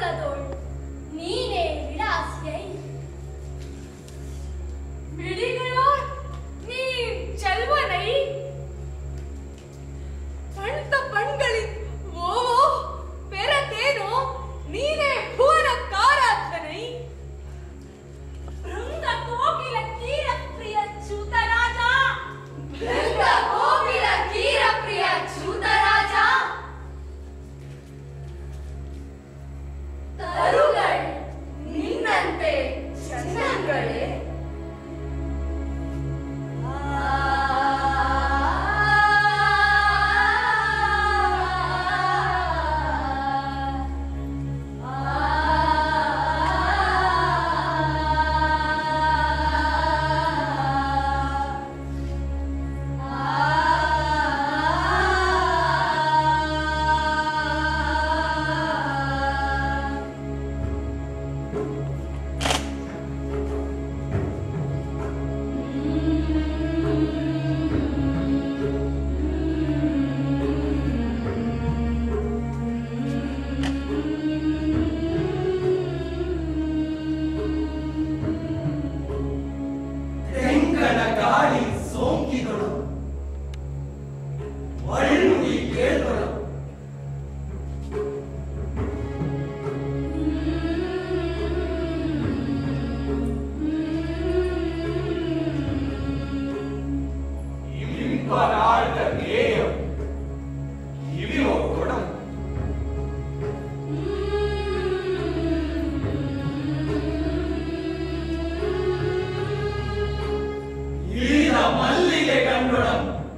ಕುಲದೋಳ್ ನೀನೇ ವಿಲಾಸಿಯೈ ಬಿಳಿಗಳೋ ನೀ ಚೆಲ್ವನೈ ಪಣ್ತ ಪಣ್ಗಳಿನ್ ಓವೋ ಬೆರತೇನೋ ನೀನೇ ಭುವನ ಕಾರಾಧನೈ ಬೃಂದ ಕೋಕಿಲ ತೀರ ಪ್ರಿಯ ಚ್ಯುತರಾಜ ಬೃಂದ ಕೋಕಿಲ ತೀರ ಪ್ರಿಯ ಚ್ಯುತರಾಜ ತರುಗಳ್ ನಿನ್ನಂತೆ ಚಂದಗಳೇ ತೆಂಕಣ ಗಾಳಿ ಸೋಂಕಿದಳು ಒಳ್ಳುಡಿ ಕೇಳಿದಳು ಇಂಪನಾದ ಗೇಯಂ ಕಿವಿಯೋ ಕೊಡಂ ಈದ ಮಲ್ಲಿಗೆ ಕಂಡೊಡಂ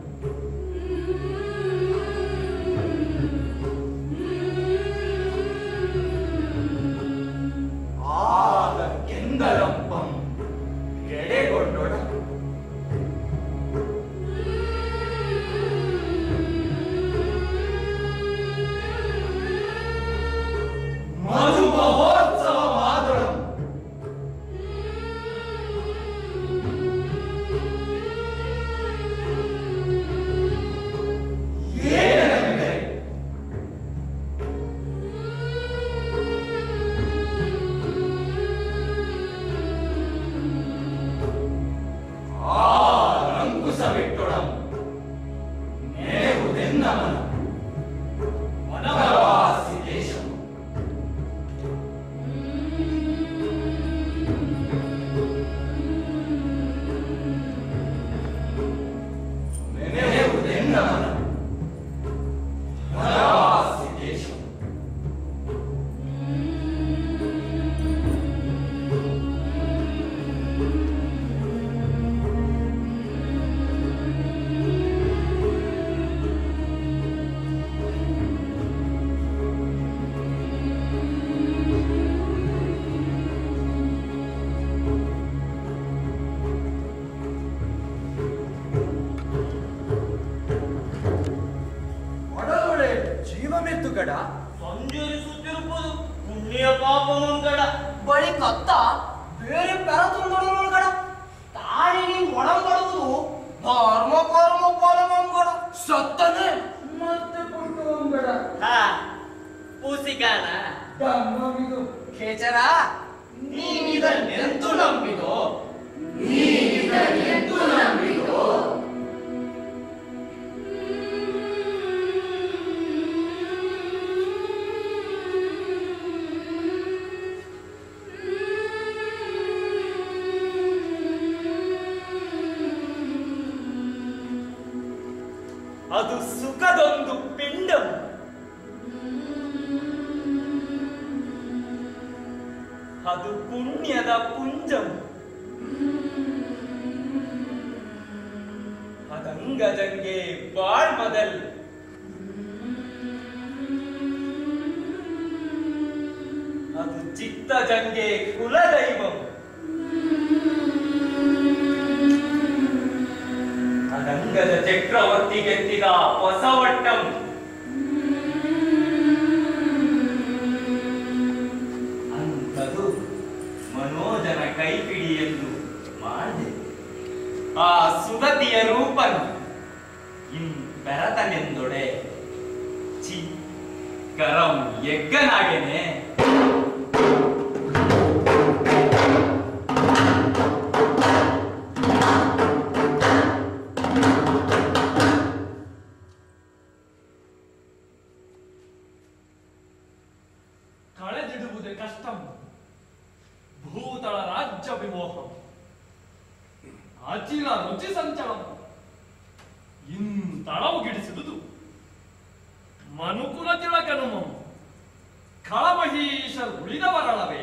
ಆದ ಕೆಂದಲಂಪಂ ಎಡೆಗೊಂಡೊಡಂ ಮಧು ಮಹೋತ್ಸವ ಮಾದಳಂ ಏನೆಂದರೆ ಆ ರಂಕುಸವಿಟ್ಟೊಡಂ ನೆನೆವುದೆನ್ನಮನ ವನವಾಸಿ ದೇಶಂ ನೆನೆವುದೆನ್ನಮನ ವನವಾಸಿ ದೇಶಂ ಒಡಲೊಡೆ ಜೀವಮೆತ್ತುಗಡ ಸಂಚರಿಸುತ್ತಿರುವುದು ಪುಣ್ಯ ಪಾಪಮಂಗಡ ಬಳಿ ಕತ್ತ ಬೇರೆ ಪೆರತುಂದೊಳಗಡ ತಾಳಿನಿ ಒಳಂಬಡುವುದು ಧರ್ಮ ಕರ್ಮ ಫಲಮಂಗಡ ಸತ್ತನೆ ಮತ್ತೆ ಪುಟ್ಟವಂಗಡ ಹಾ ಪೂಸಿಗಾನ ಡಮ್ಮವಿದು ಖೇಚರ ನೀನಿದನ್ನೆಂತು ನಂಬಿದೋ ಎಂತು ನಂಬಿದೋ ಅದು ಸುಖದೊಂದು ಪಿಂಡಂ ಅದು ಪುಣ್ಯದ ಪುಂಜಂ ಅದಂಗಜಂಗೆ ಬಾಳ್ಮದಲ್ ಅದು ಚಿತ್ತಜಂಗೆ ಕುಲದೈವಂ ಅದಂಗದ ಚಕ್ರವರ್ತಿಗೆತ್ತಿದ ಹೊಸವಟ್ಟಂ ಅಂಥದು ಮನೋಜನ ಕೈಪಿಡಿ ಎಂದು ಮಾಡಿದೆ ಆ ಸುಗತಿಯ ರೂಪನ್ ಇನ್ ಬೆರತನೆಂದೊಡೆ ಚಿ ಕರಂ ಎಗ್ಗನಾಗೆನೆ ಕಳೆದಿಡುವುದೇ ಕಷ್ಟಂ ಭೂತಳ ರಾಜ್ಯ ವಿಮೋಹಂ ಅಚಿಲ ರುಚಿ ಸಂಚಲಂ ಇಂತಳವು ಗಿಡಿಸಿದುದು ಮನುಕುಲ ತಿಳಕನುಮಂ ಕಳಮಹೀಶ ಉಳಿದವರಳವೇ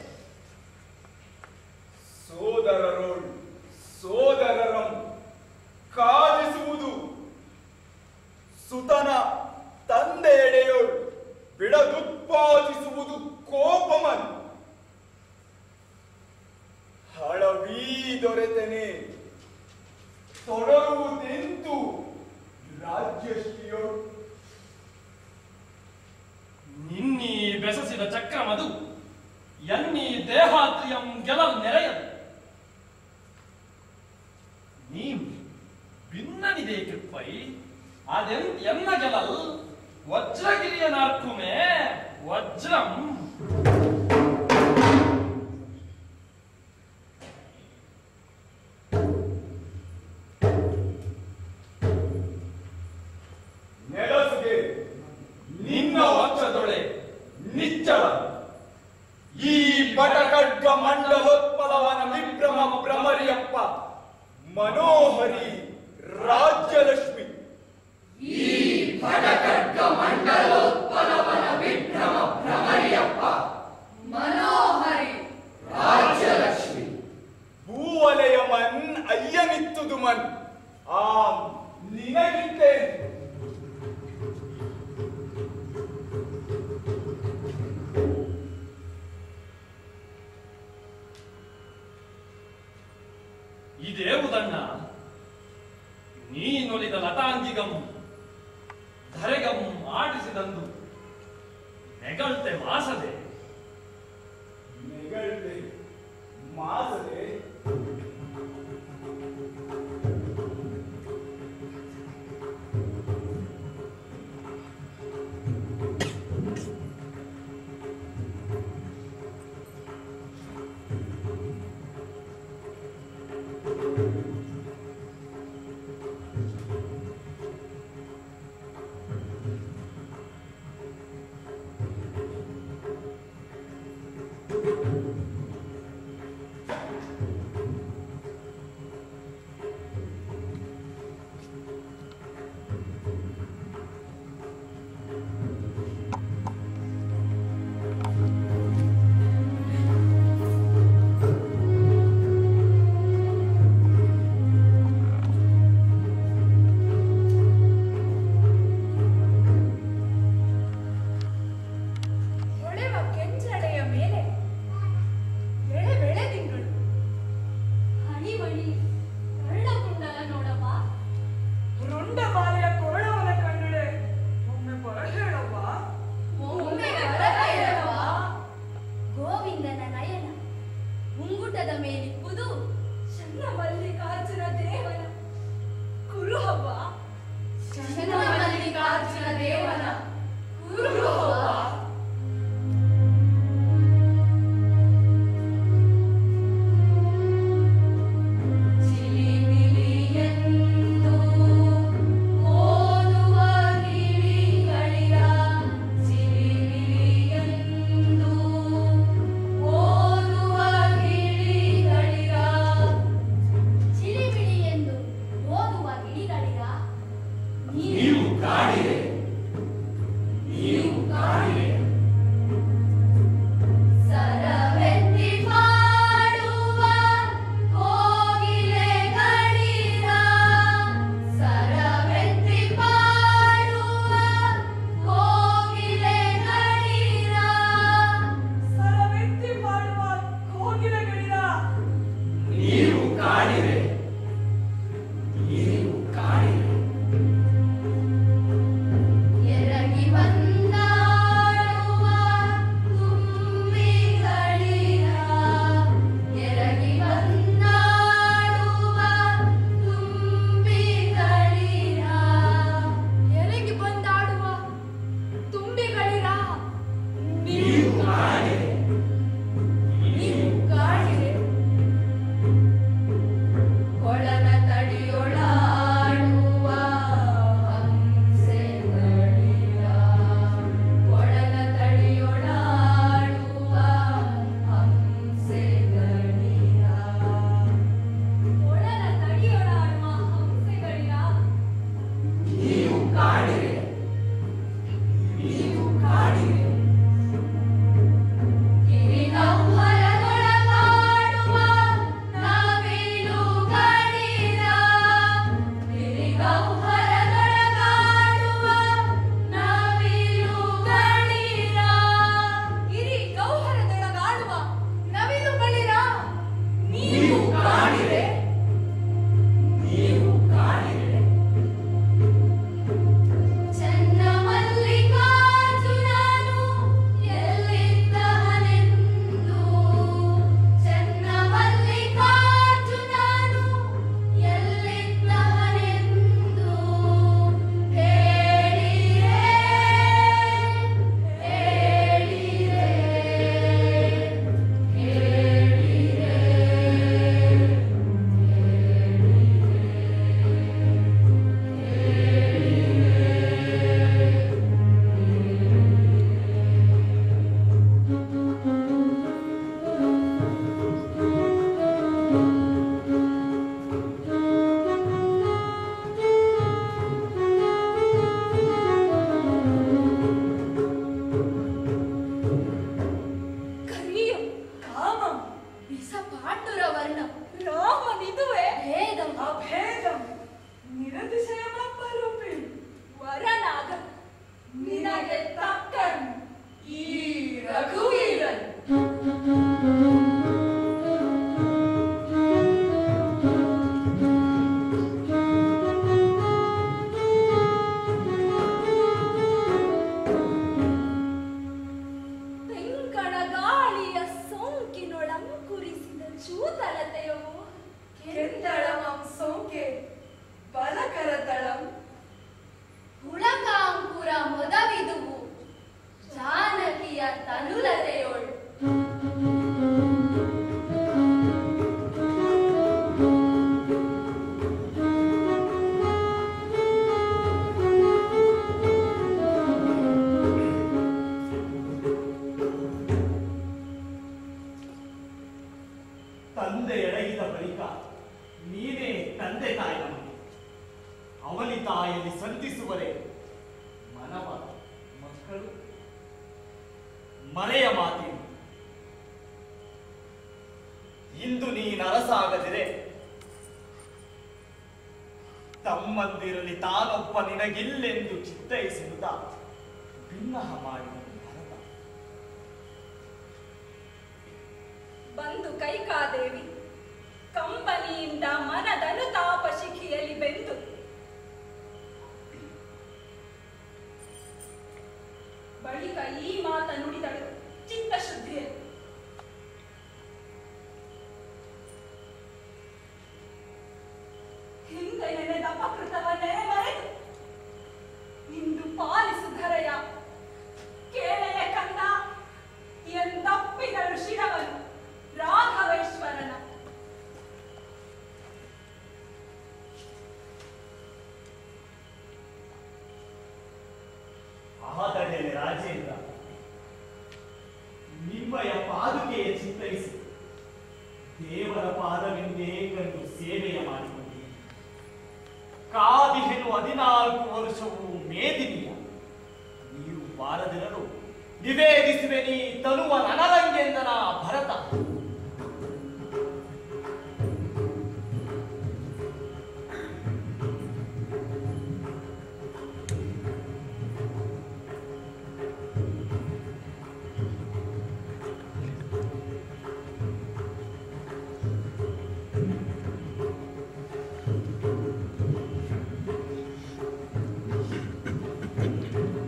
ಸೋದರರೋಳ್ ಸೋದರರಂ ಕಾದಿಸುವುದು ಸುತನ ತಂದೆಯಡೆಯೋಳ್ ಬಿಡದುತ್ಪಾದಿಸುವುದು ಕೋಪಮನ್ ಹಳವೀ ದೊರೆತನೆ ತೊಡರುವುದೆಂತು ರಾಜ್ಯಶ್ರೀಯೋಳ್ ನಿನ್ನೀ ಬೆಸಸಿದ ಚಕ್ರಮದು ಎನ್ನೀ ದೇಹಾದ್ರಿಯಂ ಗೆಲಲ್ ನೆರೆಯದು ನೀ ಭಿನ್ನನಿದೆ ಕೃಪೈ ಅದೆಂತ ಎನ್ನ ಗೆಲಲ್ ವಜ್ರಗಿರಿಯ ನಾರ್ಕುಮೆ ವಜ್ರಂ ನೆಲಸುಗೆ ನಿನ್ನ ವಕ್ಷದೊಳೆ ನಿಚ್ಚಳ ಈ ಬಟಕಡ್ಗ ಮಂಡಲೋತ್ಪಲವನ ವಿಭ್ರಮ ಭ್ರಮರಿಯಪ್ಪ ಮನೋಹರಿ ರಾಜ್ಯಲಕ್ಷ್ಮಿ ಮನೋಹರಿ ಭೂವಲಯ ಮನ್ ಅಯ್ಯನಿತ್ತುದು ಮನ್ ಆಂ ನಿನಗಿದ್ದೇನೆ ಇದೇವುದಣ್ಣ ನೀನೊಲಿದ ಲತಾಂಗಿಗಂ ಧರೆಗಂ ಆಡಿಸಿದಂದು ನೆಗಳ್ತೆ ಮಾಸದೆ ನೆಗಳ್ದೆ ಮಾಸದೆ ನೀವು ಕಾಡಿರಿ ಗಿರಿಗಂಭರದೊಳಗಾಡುವ ನವಿಲುಗಳಿರ ಗಿರಿಗಂಭರದೊಳಗಾಡುವ ನವಿಲುಗಳಿರ ಗಿರಿ ಗೌಹರದೊಳಗಾಡುವ ನವಿಲುಗಳಿರ ನೀವು ಕಾಡಿರೆ ನೀವು ಕಾಣಿರೆ ಚೆನ್ನ ಮಲ್ಲಿಕಾರ್ಜುನನು ಎಲ್ಲಿದ್ದನೆಂದು ಚೆನ್ನ ಮಲ್ಲಿಕಾರ್ಜುನನು ಎಲ್ಲಿದ್ದನೆಂದು ಹೇಳಿರೆ ಹೇಳಿರೆ ಕರಿಯಂ ಕಾಮಂ ವಿಷಪಾಂಡುರವರ್ಣಂ ರಾಮನಿದುವೆ ಭೇದಂ ಅಭೇದಂ ನಿರತಿಶಯಮಪ್ಪರೂಪಿ ವರನಾಗ ನಿನಗೆ ತಕ್ಕನ್ ಈ ರಘುವೀರನ್ ತೆಂಕಣ ಗಾಳಿಯ ಸೋಂಕಿನೊಳಂಕುರಿಸಿದ ಚೂತಲತೆಯವು ಕೆಂದಳಮಂ ಸೋಂಕೆ ಬಲಕರತಳಂ ಹುಳಕಾಂಕುರ ಮೊದವಿದುವು ಜಾನಕಿಯ ತನುಲತೆಯೋಳು ತಂದೆ ಎಡಗಿದ ಬಳಿಕ ನೀನೇ ತಂದೆ ತಾಯಿ ನಮಗೆ ಅವನಿ ತಾಯಲ್ಲಿ ಸಂಧಿಸುವರೆ ಮನವ ಮಕ್ಕಳು ಮರೆಯ ಮಾತಿನ ಇಂದು ನೀನು ಅರಸಾಗದಿರೆ ತಮ್ಮಂದಿರಲಿ ತಾನೊಬ್ಬ ನಿನಗಿಲ್ಲೆಂದು ಚಿತ್ತೈಸಿರುತ್ತ ಭಿನ್ನಹ ಮಾಡಿದ ಭರತ ಬಂದು ಕೈಕಾದೇವಿ ಕಂಬನಿಯಿಂದ ಮನದನುತಾಪ ಶಿಖಿಯಲ್ಲಿ ಬೆಂದು ಬಳಿಕ ಈ ಮಾತ ನುಡಿದಳು ಚಿತ್ತಶುದ್ಧಿಯಲ್ಲಿ ಹಿಂದೆ ನೆನೆದ ಅಪಕೃತವನ್ನೇ ಮರೆತು ಇಂದು ಪಾಲಿಸು ಧರೆಯ ಕೇಳೆಯ ಕಂದ ಎಂದಪ್ಪಿದಳು ಶಿರವನು ರಾಘವೇಶ್ವರನ ಆದರೆ ರಾಜೇಂದ್ರ ನಿಮ್ಮಯ ಪಾದುಕೆಯ ಚಿತ್ತೈಸಿ ದೇವರ ಪಾದವೆಂದೇ ಕಂಡು ಸೇವೆಯ ಮಾಡಿಕೊಂಡಿ ಕಾದಿಹೆನು ಹದಿನಾಲ್ಕು ವರ್ಷವು ಮೇದಿನಿಯ ನೀವು ಬಾರದಿರಲು ನಿವೇದಿಸುವೆ ನೀ ತನುವ ನನರಂಗೆಂದನ ಭರತ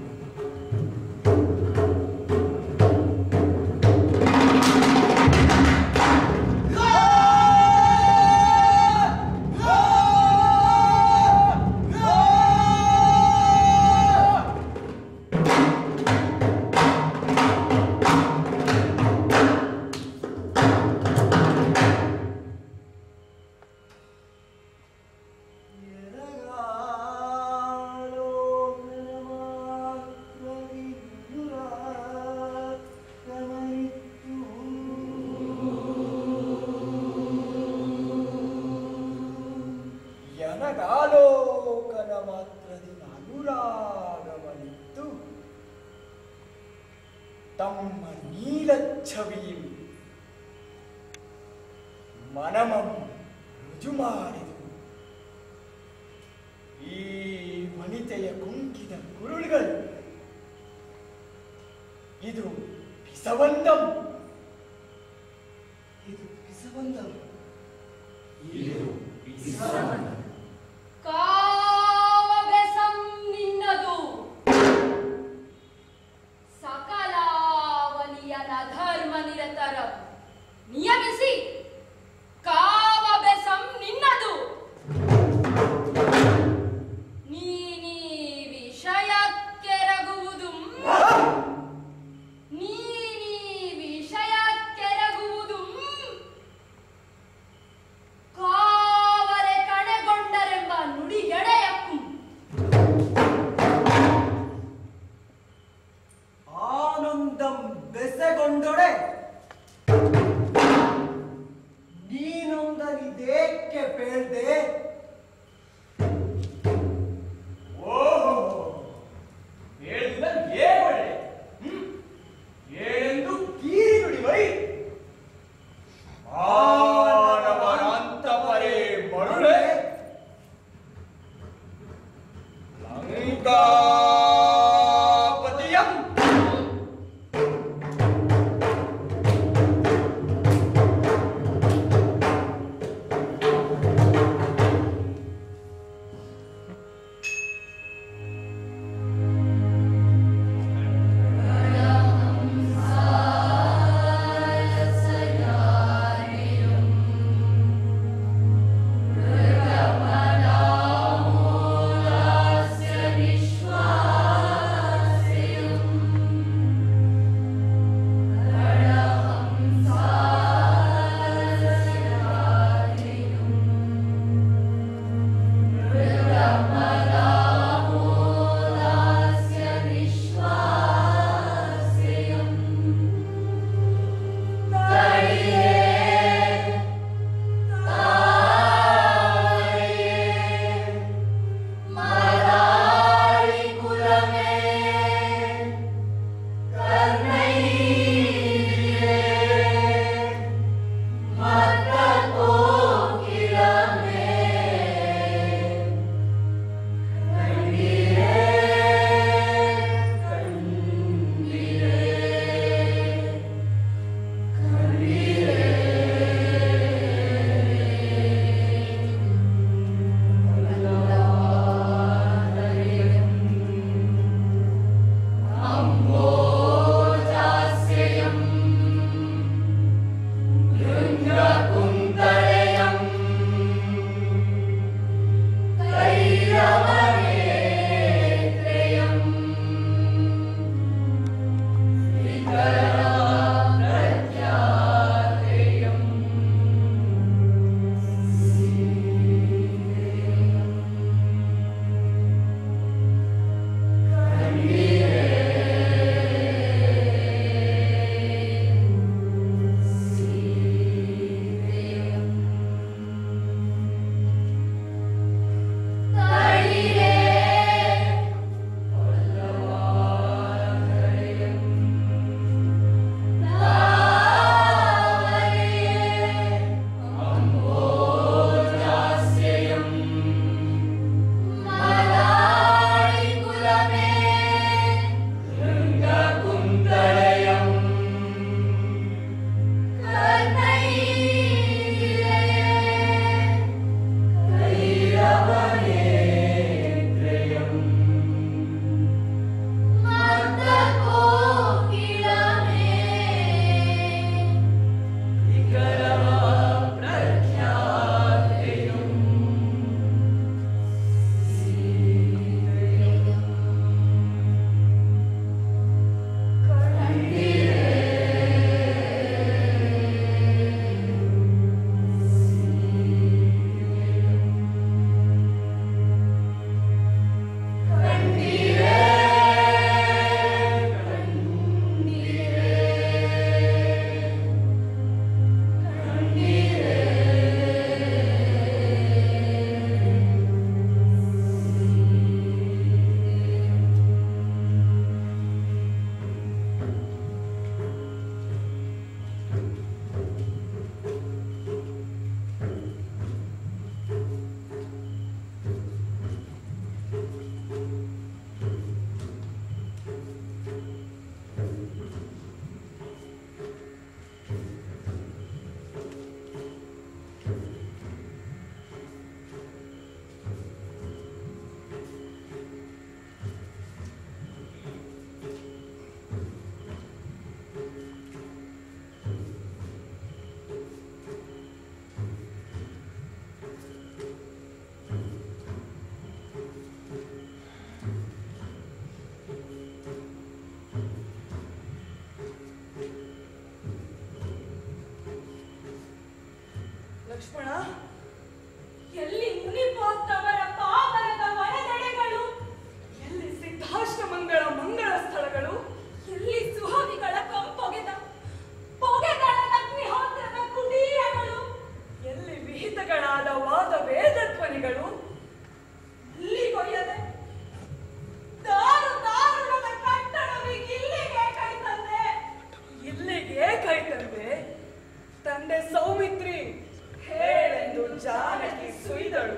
ಿ ತಮ್ಮ ನೀಲಚ್ಛವಿಯು ಮನಮಂ ರುಜು ಮಾಡಿದು ಈ ವನಿತೆಯ ಕುಂಕಿದ ಕುರುಳುಗಳು ಇದು ಪಿಸವಂದಂ ಇದು ಪಿಸವಂದಂ ಇದು ವಿಸವನ್ನ ಕಾವ ಬೆಸಂ ನಿನ್ನದು ಸಕಲಾವಲಿಯನ ಧರ್ಮ ನಿರತರ ನಿಯಮಿಸಿ ಕಾವ ಬೆಸಂ ನಿನ್ನದು ನೀನೀ ವಿಷಯಕ್ಕೆರಗುವುದು ನೀನೀ ವಿಷಯಕ್ಕೆರಗುವುದು ಲಕ್ಷ್ಮಣ ಎಲ್ಲಿ ಮುನಿಪೋತ್ತಮರ ಪಾವನದ ಮನೆನಡೆಗಳು ಎಲ್ಲಿ ಸಿದ್ಧಾಶ್ರಮಗಳ ಮಂಗಳ ಸ್ಥಳಗಳು ಎಲ್ಲಿ ಸುಹವಿಗಳ ಕಂಪೊಗೆದ ಪೊಗೆಗಳ ಅಗ್ನಿಹೋತ್ರದ ಕುಟೀರಗಳು ಎಲ್ಲಿ ವಿಹಿತಗಳಾದ ವಾದ ವೇದ ಧ್ವನಿಗಳು ಇಲ್ಲಿಗೊಯ್ಯದೆ ದಾರು ದಾರುಣದ ಕಟ್ಟಡವಿಗೆ ಇಲ್ಲಿಗೆ ಕೈ ತಂದೆ ಇಲ್ಲಿಗೆ ಕೈ ತಂದೆ ತಂದೆ ಸೌಮಿತ್ರಿ ಹೇಳೆಂದು ಜಾನಕಿ ಸುಯ್ದಳು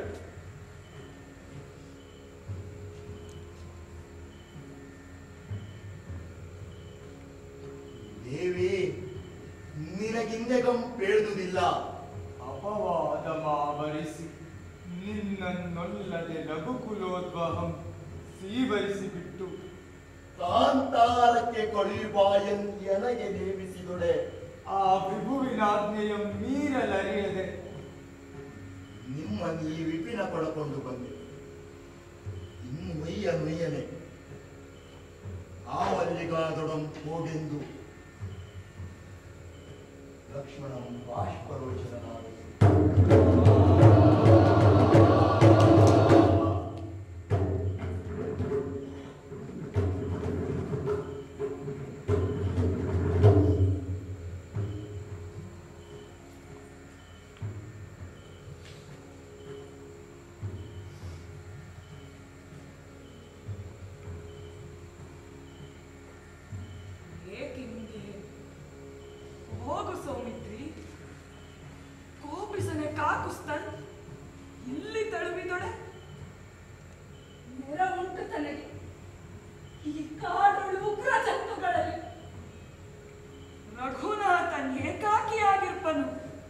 ದೇವಿ ನಿನಗಿಂದೆಗಂ ಪೇಳುವುದಿಲ್ಲ ಅಪವಾದ ಮಾವರಿಸಿ ನಿನ್ನನ್ನೊಲ್ಲದೆ ಲಘುಕುಲೋದ್ವಹಂ ಸೀವರಿಸಿ ಬಿಟ್ಟು ಕಾಂತಾರಕ್ಕೆ ಕೊಳೆಯುಬಾಯನ್ ಎನಗೆ ನೇಮಿಸಿದೊಡೆ ಆ ವಿಭುವಿನಾಜ್ಞೆಯ ಮೀರಲರಿಯದೆ ನಿಮ್ಮ ನೀ ವಿಪಿನ ಪಡಕೊಂಡು ಬಂದೆ ಇನ್ನು ಮೈಯ ನೊಯ್ಯನೆ ಆವಲ್ಲಿಗಾದೊಡಂ ಹೋಗೆಂದು ಲಕ್ಷ್ಮಣಂ ಬಾಷ್ಪರೋಚನಾದ ಏಕೆ ನಿಂಗೆ ಹೋಗು ಸೌಮಿತ್ರಿ ಕೋಪಿಸನೆ ಕಾಕುಸ್ತನ್ ಇಲ್ಲಿ ತಳುವಿದೊಡೆ ನೆರ ಉಂಟು ತನಗೆ ಈ ಕಾಡೊಳು ಉಗ್ರ ಜಂತುಗಳಲ್ಲಿ ರಘುನಾಥನ್ ಏಕಾಕಿಯಾಗಿರ್ಪನು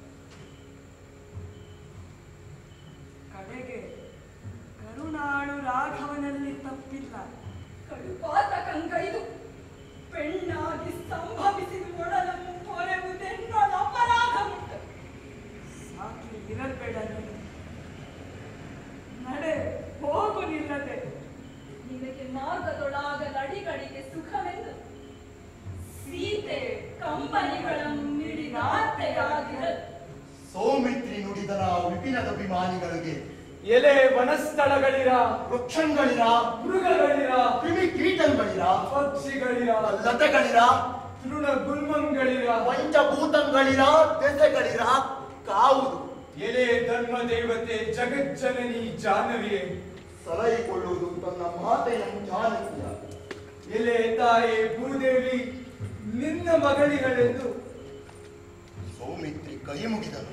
ಕಡೆಗೆ ಕರುಣಾಳು ರಾಘವನಲ್ಲಿ ತಪ್ಪಿಲ್ಲ ಕಡುಪಾತ ಕಂಗೈದು ಪೆಣ್ಣಾಗಿ ಸಂಭವಿಸಿದ ಒಡಲನ್ನು ಕೊರೆಯುವುದೆನ್ನೋದ ಅಪರಾಧ ಉಂಟು ಸಾಕಿ ಇರಬೇಡ ನೀನು ನಡೆ ಹೋಗು ನಿಲ್ಲದೆ ನಿನಗೆ ಮಾರ್ಗದೊಳಾಗದ ಅಡಿಗಳಿಗೆ ಸುಖವೆಂದು ಸೀತೆ ಕಂಬನಿಗಳನ್ನು ಮಿಡಿದಾತೆಯಾಗಿರಲು ಸೌಮಿತ್ರಿ ನುಡಿದನ ವಿಪಿನದ ಅಭಿಮಾನಿಗಳಿಗೆ ಎಲೆ ವನಸ್ಥಳಗಳಿರ ವೃಕ್ಷಗಳಿರ ಮೃಗಗಳಿರ ಕ್ರಿಮಿ ಕೀಟಗಳಿರ ಪಕ್ಷಿಗಳಿರ ಲತೆಗಳಿರ ತೃಣ ಗುಲ್ಮಂಗಳಿರ ಪಂಚಭೂತಗಳಿರ ದೆಸೆಗಳಿರ ಕಾವುದು ಎಲೆ ಧರ್ಮ ದೇವತೆ ಜಗಜ್ಜನನಿ ಜಾನವಿಯೇ ಸಲಹಿಕೊಳ್ಳುವುದು ತನ್ನ ಮಾತೆಯ ಜಾನಕಿಯ ಎಲೆ ತಾಯಿ ಭೂದೇವಿ ನಿನ್ನ ಮಗಳಿಗಳೆಂದು ಸೌಮಿತ್ರಿ ಕೈ ಮುಗಿದನು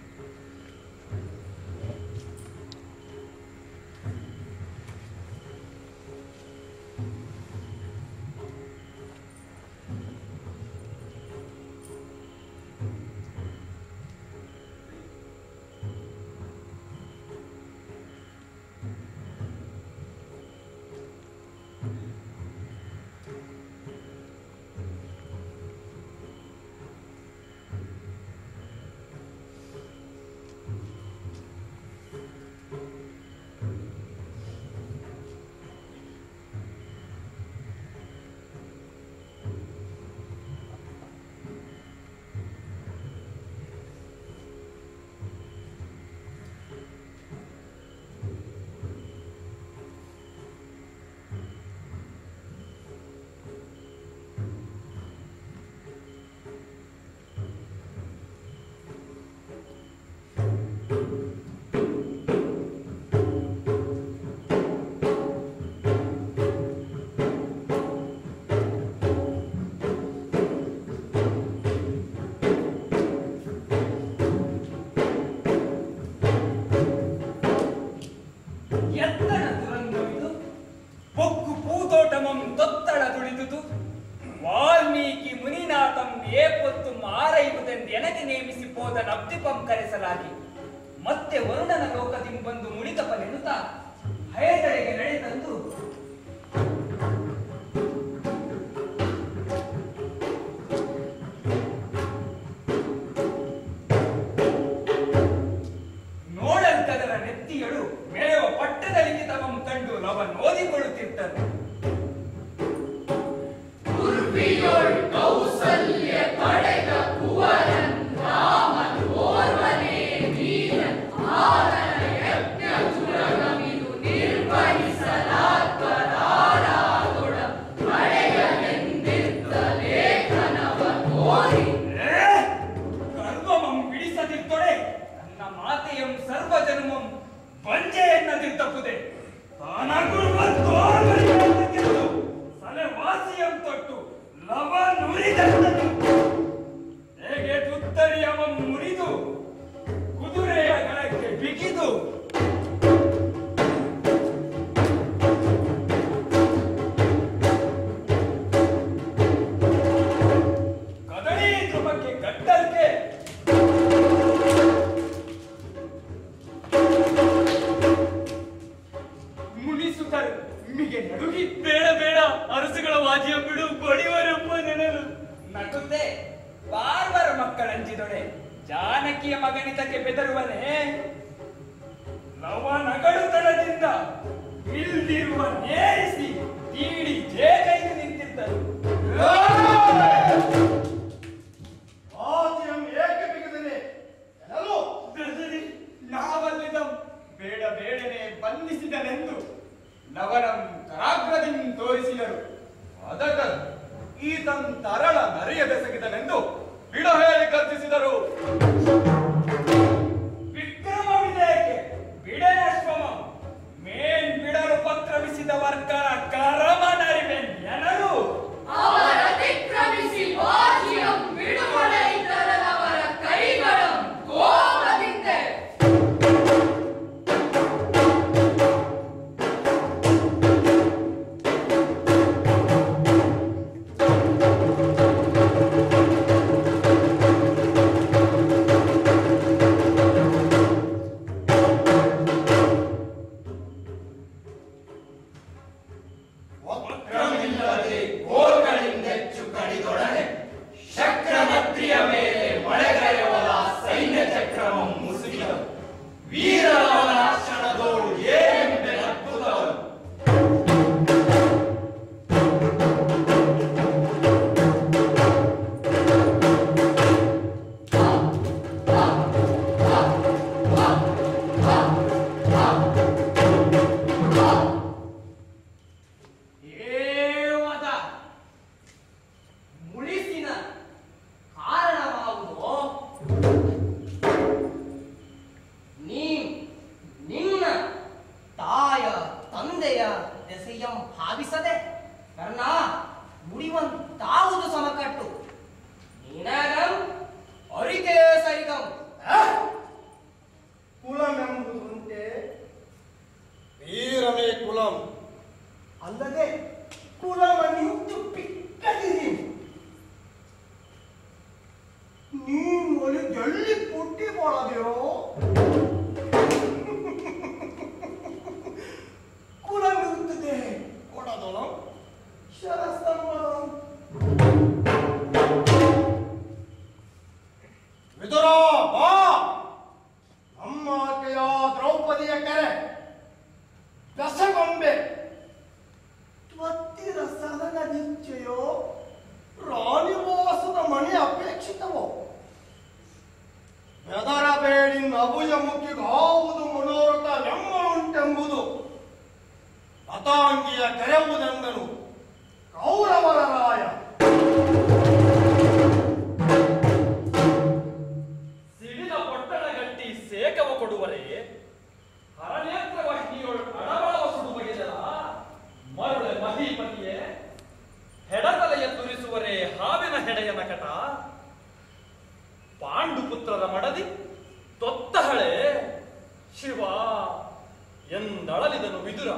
ಎತ್ತನ ತುರಂಗವಿದು ಬೊಕ್ಕು ಪೂತೋಟಮಂ ತೊತ್ತಳ ತುಳಿದುದು ವಾಲ್ಮೀಕಿ ಮುನಿನಾಥಂ ಏಪೊತ್ತು ಮಾರೈವುದೆಂದು ಎನಗೆ ನೇಮಿಸಿ ಪೋದ ನಬ್ದಿಪಂ ಕರೆಸಲಾಗಿ ಮತ್ತೆ ವರುಣನ ಲೋಕದಿಂದ ಬಂದು ಮುಳಿತಪನೆನ್ನುತ್ತಾ ಹಯದಡೆಗೆ ನಡೆದಂದು ನೋಡಲ್ಕದರ ನೆತ್ತಿಯಳು ಮೆಳೆಯುವ ಪಟ್ಟದ ಲಿಖಿತವಂ ಕಂಡು ಲವನ್ ಓದಿಕೊಳ್ಳುತ್ತಿದ್ದನು ಕೌಸಲ್ಯ ಪಡೆದ ಕುವರನ್ ರಾಮನ್ ಓರ್ವನೇ ನೀ ತೊಟ್ಟು ಲವ ನುರಿದನು ಹೇಗೆ ತುತ್ತರಿಯವ ಮುರಿದು ಕುದುರೆಯ ಗಳಕ್ಕೆ ಬಿಗಿದು ಕದಳಿ ಧ್ರುವಕ್ಕೆ ಗಟ್ಟಲ್ಕೆ ಮುನಿಸುತ್ತರು ನಿಮಗೆ ನಡುಗಿ ಬೇಡ ಬೇಡ ಅರಸುಗಳ ವಾಜಿಯ ಬಿಡು ಬಡಿವರೆಂಬ ನೆನಲು ನಗುತ್ತೆ ಬಾರ್ಬರ ಮಕ್ಕಳಂಜಿದೊಡೆ ಜಾನಕಿಯ ಮಗನಿತಕ್ಕೆ ಬೆದರುವನೆ ನವನಗಳುತನದಿಂದ ಇಲ್ದಿರುವ ನೇರಿಸಿ ತೀಡಿ ಜೇಗೈದು ನಿಂತಿದ್ದರು ಆದ್ಯಂ ಏಕೆ ಬಿಗಿದನೆ ಎಲ್ಲೋ ನಾವಲ್ಲಿದ ಬೇಡ ಬೇಡನೆ ಬಂಧಿಸಿದನೆಂದು ನವರಂ ಕರಾಗ್ರದಿಂದ ತೋರಿಸಿದರು ಅದಕ್ಕ ಈತನ್ ತರಳ ನರಿಯ ಬೆಸಗಿದನೆಂದು ಬಿಡ ಹೇಳಿ ಗರ್ಜಿಸಿದರು ವಿಕ್ರಮವಿದೇಕೆ ಬಿಡನಶ್ವಮ ಮೇನ್ ಬಿಡಲು ಪತ್ರವಿಸಿದ ವರ್ಗರ ಕರಮನರಿವೆನ್ ಎನರು ಅವರ ಅತಿಕ್ರಮಿಸಿ ಬಾಜಿಯಂ ಬಿಡುಗಡೆ ಇದ್ದರದವರ ಕೈಗಳು ಕೋಪದಿಂದ ವಕ್ರಮಿಲ್ಲದೆ ಗೋರ್ಗಳಿಂದೆಚ್ಚು ಕಡಿದೊಡನೆ ಚಕ್ರಮತ್ರಿಯ ಮೇಲೆ ಮಳೆಗರೆಯುವ ಸೈನ್ಯ ಚಕ್ರಮ ಮುಸುಗಿದವು ವೀರರವನ ಕ್ಷಣದೋಳು ಏನೆಂಬೆ ಅದ್ಭುತವನು ಏವದ ಮುಳಿಸಿನ ಕಾರಣವಾಗುವುದು ನೀ ನಿನ್ನ ತಾಯ ತಂದೆಯ ದೆಸೆಯಂ ಭಾವಿಸದೆ ಕರ್ಣ ಮುಡಿವಂತಾವುದು ಸಮಕಟ್ಟು ನಿನಗಂ ಅರಿಕೆ ಸರಿಗಂ ಕುಲಮೆಂಬುದುಂಟೆ ವೀರಮೇ ಕುಲಂ ಅಲ್ಲದೆ ಕುಲವನಿಂತು ಪಿಕ್ಕದಿರಿ ನೀನು ಒಲಿ ಜಳ್ಳಿ ಪುಟ್ಟಿ போடாதேயோ ಕುಲಂ ಇರುತ್ತದೆ ಕೊಡದೋಣ ಶರಸ್ತಂಭಂ ವಿದುರ ಬಾ ನಮ್ಮ ಆಕೆಯ ದ್ರೌಪದಿಯ ಕೆರೆ ರಸಗೊಂಬೆ ತ್ವತ್ತಿರ ಸದನ ನಿಶ್ಚಯೋ ರಾಣಿವಾಸದ ಮಣಿ ಅಪೇಕ್ಷಿತವೋ ಬೆದರಬೇಡಿ ನಭುಜ ಮುಖಿಗಾವುದು ಮನೋರಥವೆಮ್ಮುಂಟೆಂಬುದು ಲತಾಂಗಿಯ ಕೆರೆಯುವುದೆಂದನು ಕೌರವರ ರಾಯ ಸಿಡಿಲ ಪೊಟ್ಟಣ ಗಟ್ಟಿ ಸೇಕವ ಕೊಡುವರೆ ಹರನೇತ್ರ ವಾಹಿನಿಯೊಳ್ ಅಡಬಳವ ಸುಡುಬಗೆದಲ ಮರುಳೆ ಮಹೀಪತಿಯೇ ಹೆಡತಲೆಯ ತುರಿಸುವರೆ ಹಾವಿನ ಹೆಡೆಯ ನಕಟ ಪಾಂಡುಪುತ್ರರ ಮಡದಿ ತೊತ್ತಹಳೆ ಶಿವ ಎಂದಳಲಿದನು ವಿದುರ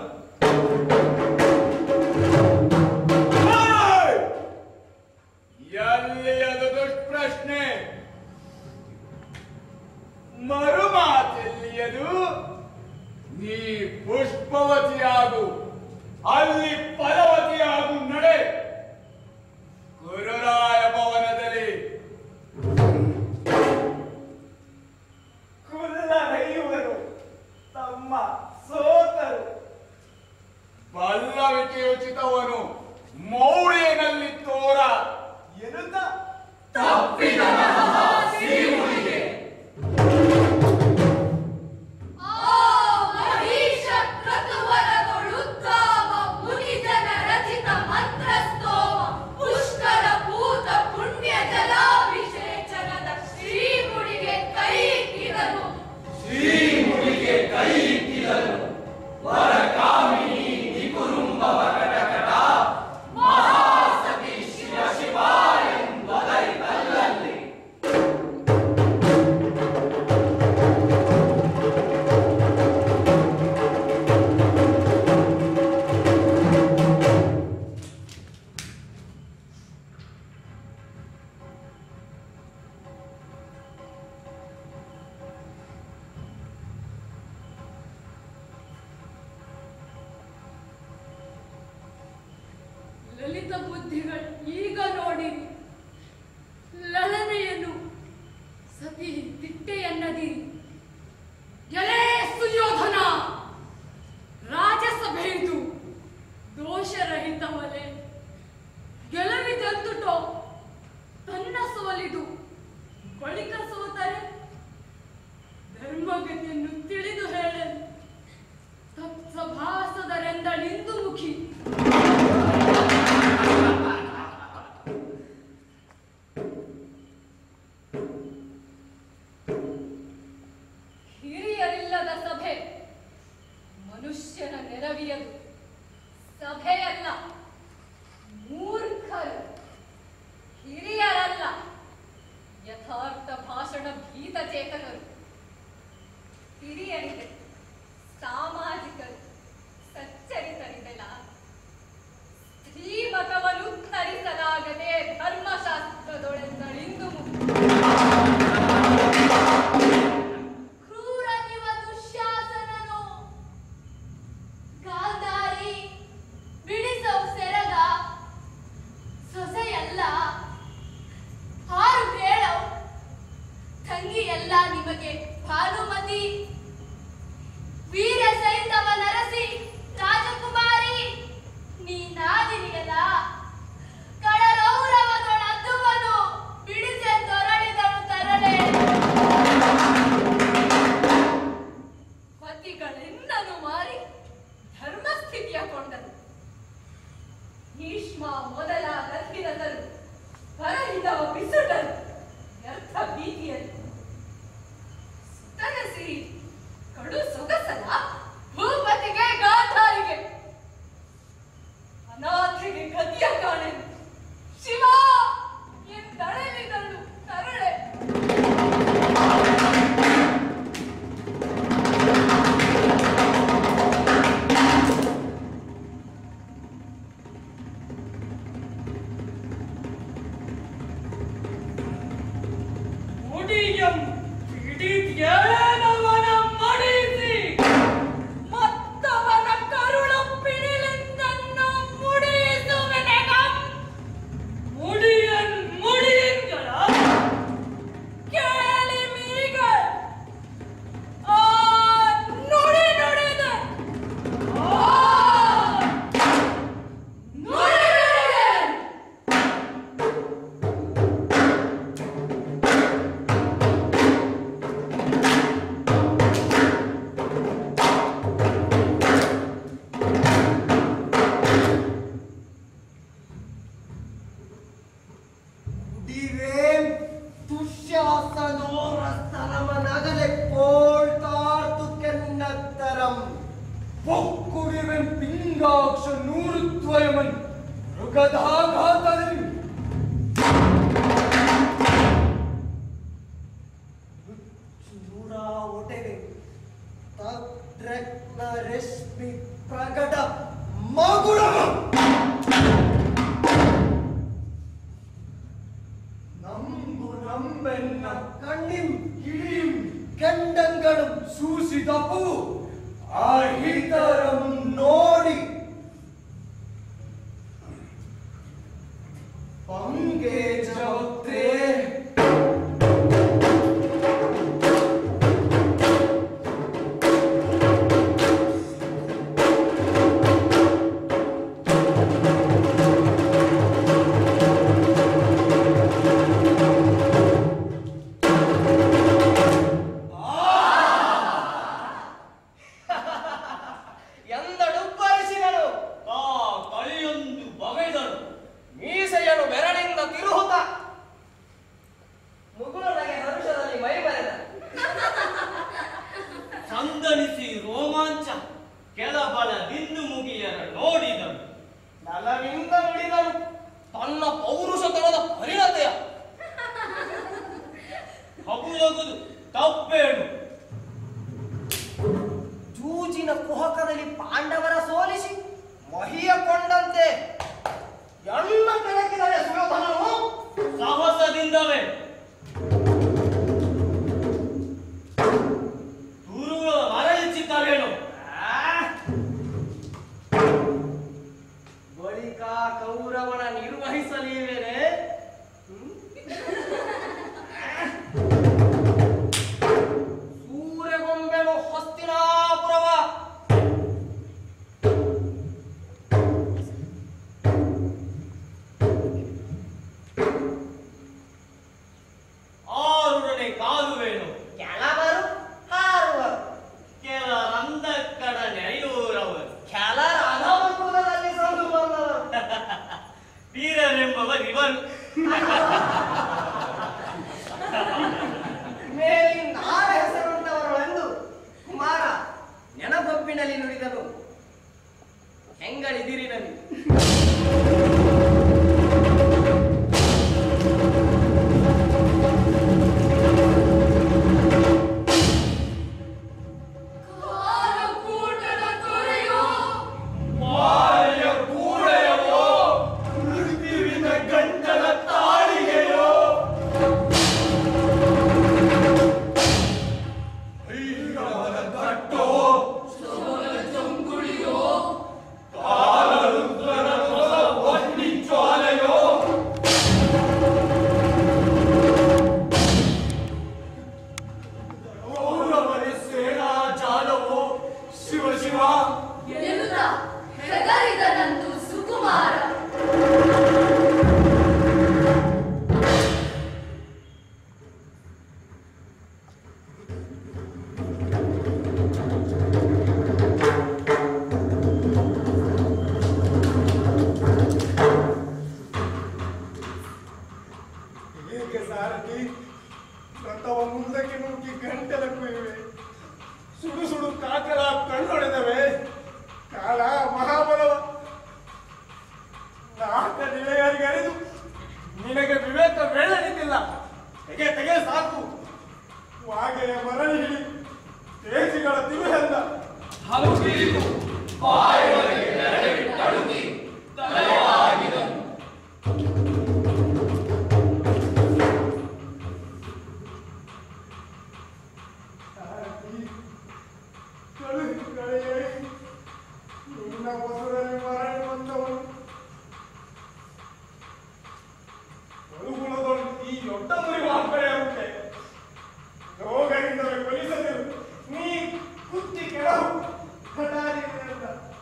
ಎಲ್ಲಿಯದು ದುಷ್ಪ್ರಶ್ನೆ ಮರುಮಾತೆಲ್ಲಿಯದು ನೀ ಪುಷ್ಪವತಿಯಾಗು ಅಲ್ಲಿ ಫಲವತಿಯಾಗು ನಡೆ ಗುರುರಾಯ ಭವನದಲ್ಲಿ ಲಲಿತ ಬುದ್ಧಿಗಳು ಈಗ ನೋಡಿರಿ ಲಲನೆಯನ್ನು ಸತಿ ತಿಟ್ಟೆಯನ್ನದಿರಿ ಎಲೆ ಸುಯೋಧನ ರಾಜಸಭೆಯಿದು ದೋಷರಹಿತವಲೆ ಗೆಲುವಿದಂದುಟೋ ತನ್ನ ಸೋಲಿದು ಬಳಿಕ ಸೋತರೆ ಧರ್ಮಗತಿಯನ್ನು ತಿಳಿದು ಹೇಳಲು ತತ್ಸಭಾಸದರೆಂದಳಿಂದು ಮುಖಿ ಹಿರಿಯರಿಲ್ಲದ ಸಭೆ ಮನುಷ್ಯನ ನೆರವಿಯದು ಸಭೆಯಲ್ಲ ಮೂರ್ಖರು ಹಿರಿಯರಲ್ಲ ಯಥಾರ್ಥ ಭಾಷಣ ಭೀತ ಚೇತನರು ಹಿರಿಯರಿದೆ ಸಾಮಾಜಿಕರು ಸಚ್ಚರಿತರಿದೆಲ್ಲ ಸ್ತ್ರೀಮತವನ್ನು ಉತ್ತರಿಸಲಾಗದೆ ಧರ್ಮಶಾಸ್ತ್ರದೊಳೆಂದಳಿಂದು ಕ್ರೂರನಿವ ದುಶ್ಯಾಸನನು ಗಾಂಧಾರಿ ಬಿಡಿಸವು ಸೆರಗ ಸೊಸೆಯಲ್ಲ ಹಾರು ಹೇಳವು ತಂಗಿಯಲ್ಲ ನಿಮಗೆ ಭಾನುಮತಿ ವೀರ ಸೈಂಧವ ನರಸಿ ರಾಜಕುಮಾರಿ ನೀನಾದಿನಿಯಲ್ಲ ಕಡರೌರವದೊಳದ್ದುವನು ಬಿಡಿಸೆ ತೊರಳಿದಳು ತರಳೆ ಪತಿಗಳೆಂದನು ಮಾರಿ ಧರ್ಮಸ್ಥಿತಿಯ ಕೊಂಡನು ಭೀಷ್ಮ ಮೊದಲಾದ ಕಿರದರು ಹೊರಹಿದವ ಬಿಸುಡರು ವ್ಯರ್ಥ ಭೀತಿಯಲ್ಲಿ ಸುತನಸಿರಿ ಕಡು ಸೊಗಸಲ ಭೂಪತಿಗೆ ಗಾಂಧಾರಿಗೆ ಅನಾಥೆಗೆ ಗತಿಯ ಕಾಣೆನು ಶಿವ ಎಂದಳಲಿದಳು ತರಳೆ ಮುಡಿಯಂ ಹಿಡಿದ್ಯೇನವನ ಮಡಿಸಿ ಮತ್ತವನ ಕರುಳು ಪಿಡಿಲೆಂದನ್ನು ಮುಡಿಸುವೆನೆಗಂ ಮುಡಿಯನ್ ಮುಡಿಯನ್ಗಳ ಕೇಳಿ ಮೀಗಳು ಆ ನುಡಿ ನುಡಿದೆ ಆ ನುಡಿದೆ ഡിവേം ദുശ്ശാസനോറസ്തനമനകലെ പോൾത്താർത്തുക്കെന്നത്തരം പൊക്കുടിവൻ പിങ്കാക്ഷ നൂറുദ്വയമൻ മൃഗദാഘാതരിൽ ಚೂರ ಒಟೆಗೆ ತದ್ರತ್ನ ರಶ್ಮಿ ಪ್ರಗಟ ಮಗುಳಮ ನಂಬು ನಂಬೆನ್ನ ಕಣ್ಣಿಂ കിളിയും കണ്ടങ്ങളും സൂസിതപ്പു ആഹിതരം നോടി പങ്കേജവത്തേ ಎಂದಡು ಪರಿಸಿದನು ಆ ಕಳಿಯೊಂದು ಬಗೆದಳು ಮೀಸೆಯನು ಬೆರಳಿಂದ ತಿರುಹುತ ವೀರರೆಂಬವರಿವರು ಮೇಲಿನ ಆರ ಹೆಸರುಂಟವರೊಳೆಂದು ಕುಮಾರ ನೆನಪೊಪ್ಪಿನಲ್ಲಿ ನುಡಿದನು ಹೆಂಗಳಿದಿರಿನಲ್ಲಿ ಕಾಲಕೂಟದ ತೊರೆಯೋ ಮಾಯ ಕೂಡೆಯವೋ ಮೃತ್ಯುವಿನ ಗಂಟಲ ತಾಳಿಗೆಯೋ ಐರವರ ಕಟ್ಟೋ ಸೋಲ ಜಂಗುಳಿಯೋ ಕಾಲರುದ್ರನ ಮೊಲ ಒನ್ನಿ ಜ್ವಾಲೆಯೋ ಕೌರವರ ಸೇನಾ ಜಾಲವೋ ಶಿವ ಶಿವ ಎನ್ನುತ್ತ ಹೆದರಿದನಂತು ಸುಕುಮಾರ ಏಕೆ ಸಾರಥಿ ರಥವ ಮುಂದಕ್ಕೆ ನುಗ್ಗಿ ಗಂಟಲಕ್ಕೂ ಇವೆ ಸುಡು ಸುಡು ಕಾಕರ ಕಣ್ಣೊಡೆದವೆ ಕಾಲ ಮಹಾಬಲವ ನಾಲ್ಕ ನಿಳೆಯರಿಗರಿದು ನಿನಗೆ ವಿವೇಕ ಬೆಳ್ಳನಿದ್ದಿಲ್ಲ ತೆಗೆ ತೆಗೆ ಸಾಕು ವಾಗೆಯ ಮರಳಿ ಹಿಡಿ ತೇಜಿಗಳ ತಿರುಹೆಲ್ಲ ಹಲುಗಿರಿದು ಬಾಯೊಳಗೆ ನೆರಳಿಟ್ಟಡುಗಿ ತಲೆಯಾಗಿದನು ಸಾರಥಿ ಕಳುಹಿ ಕಳೆಯೇ ನಿನ್ನ ಮೊಸರಲ್ಲಿ ಮರಳಿ ಬಂದವನು ಮರುಗುಣದೊಳು ಈ ದೊಡ್ಡ ಮುರಿವ ಹಬ್ಬೆಯುಂಟೆ ರೋಗದಿಂದಲೇ ಕೊಲಿಸದಿರು ನೀ ಕುತ್ತಿ ಕೆಳಹು ಹಠಾರಿಯಿಂದ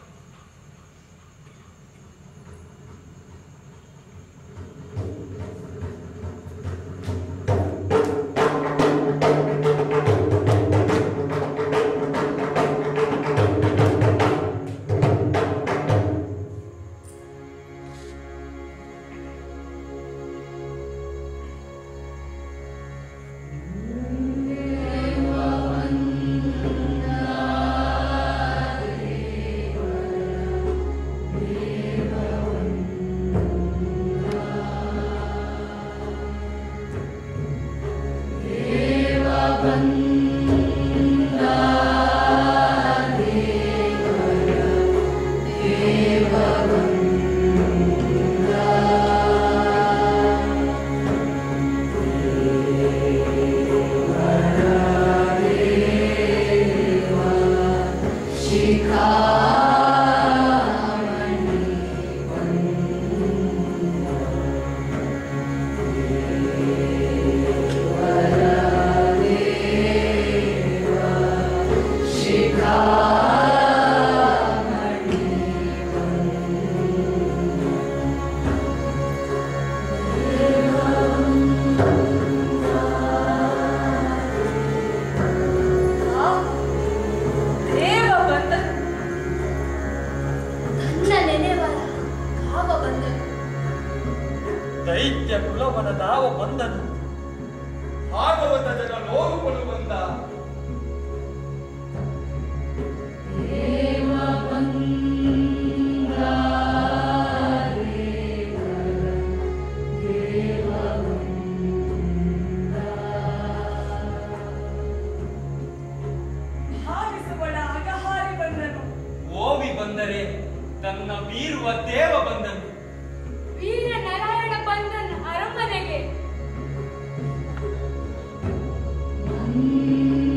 ದೇವ ಬಂದನು ತನ್ನ ನೆನೆವರ ಕಾವ ಬಂದನು ದೈತ್ಯ ಕುಲವನ ದಾವ ಬಂದನು ಭಾಗವತ ಜನ ನೋವುಗಳು ಬಂದ ಭಾವಿಸುವಳ ಅಗಹಾರಿ ಬಂದನು ಓವಿ ಬಂದರೆ ತನ್ನ ಬೀರುವ ದೇವ ಬಂದನು ವೀರ ನಾರಾಯಣ ಬಂದನು ಅರಮನೆಗೆ ಿ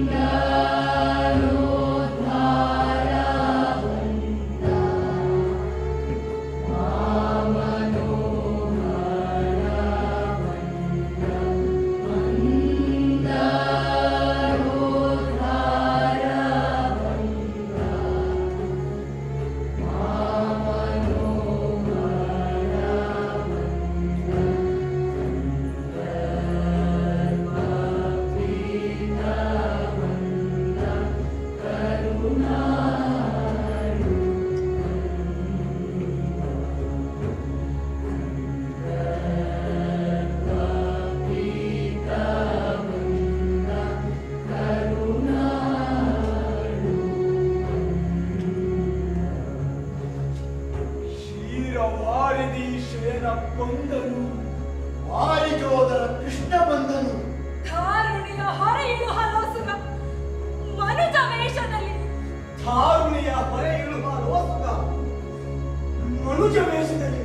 ಬಂದನು ವಾರಿಜೋದರ ಕೃಷ್ಣ ಬಂದನು ಧಾರುಣಿಯ ಹೊರೆಯಿಳು ಹಲೋಸುಗ ಮನುಜ ವೇಷದಲ್ಲಿ ಧಾರುಣಿಯ ಹೊರೆ ಇಳುವ ಲೋಸುಗ ಮನುಜ ವೇಷದಲ್ಲಿ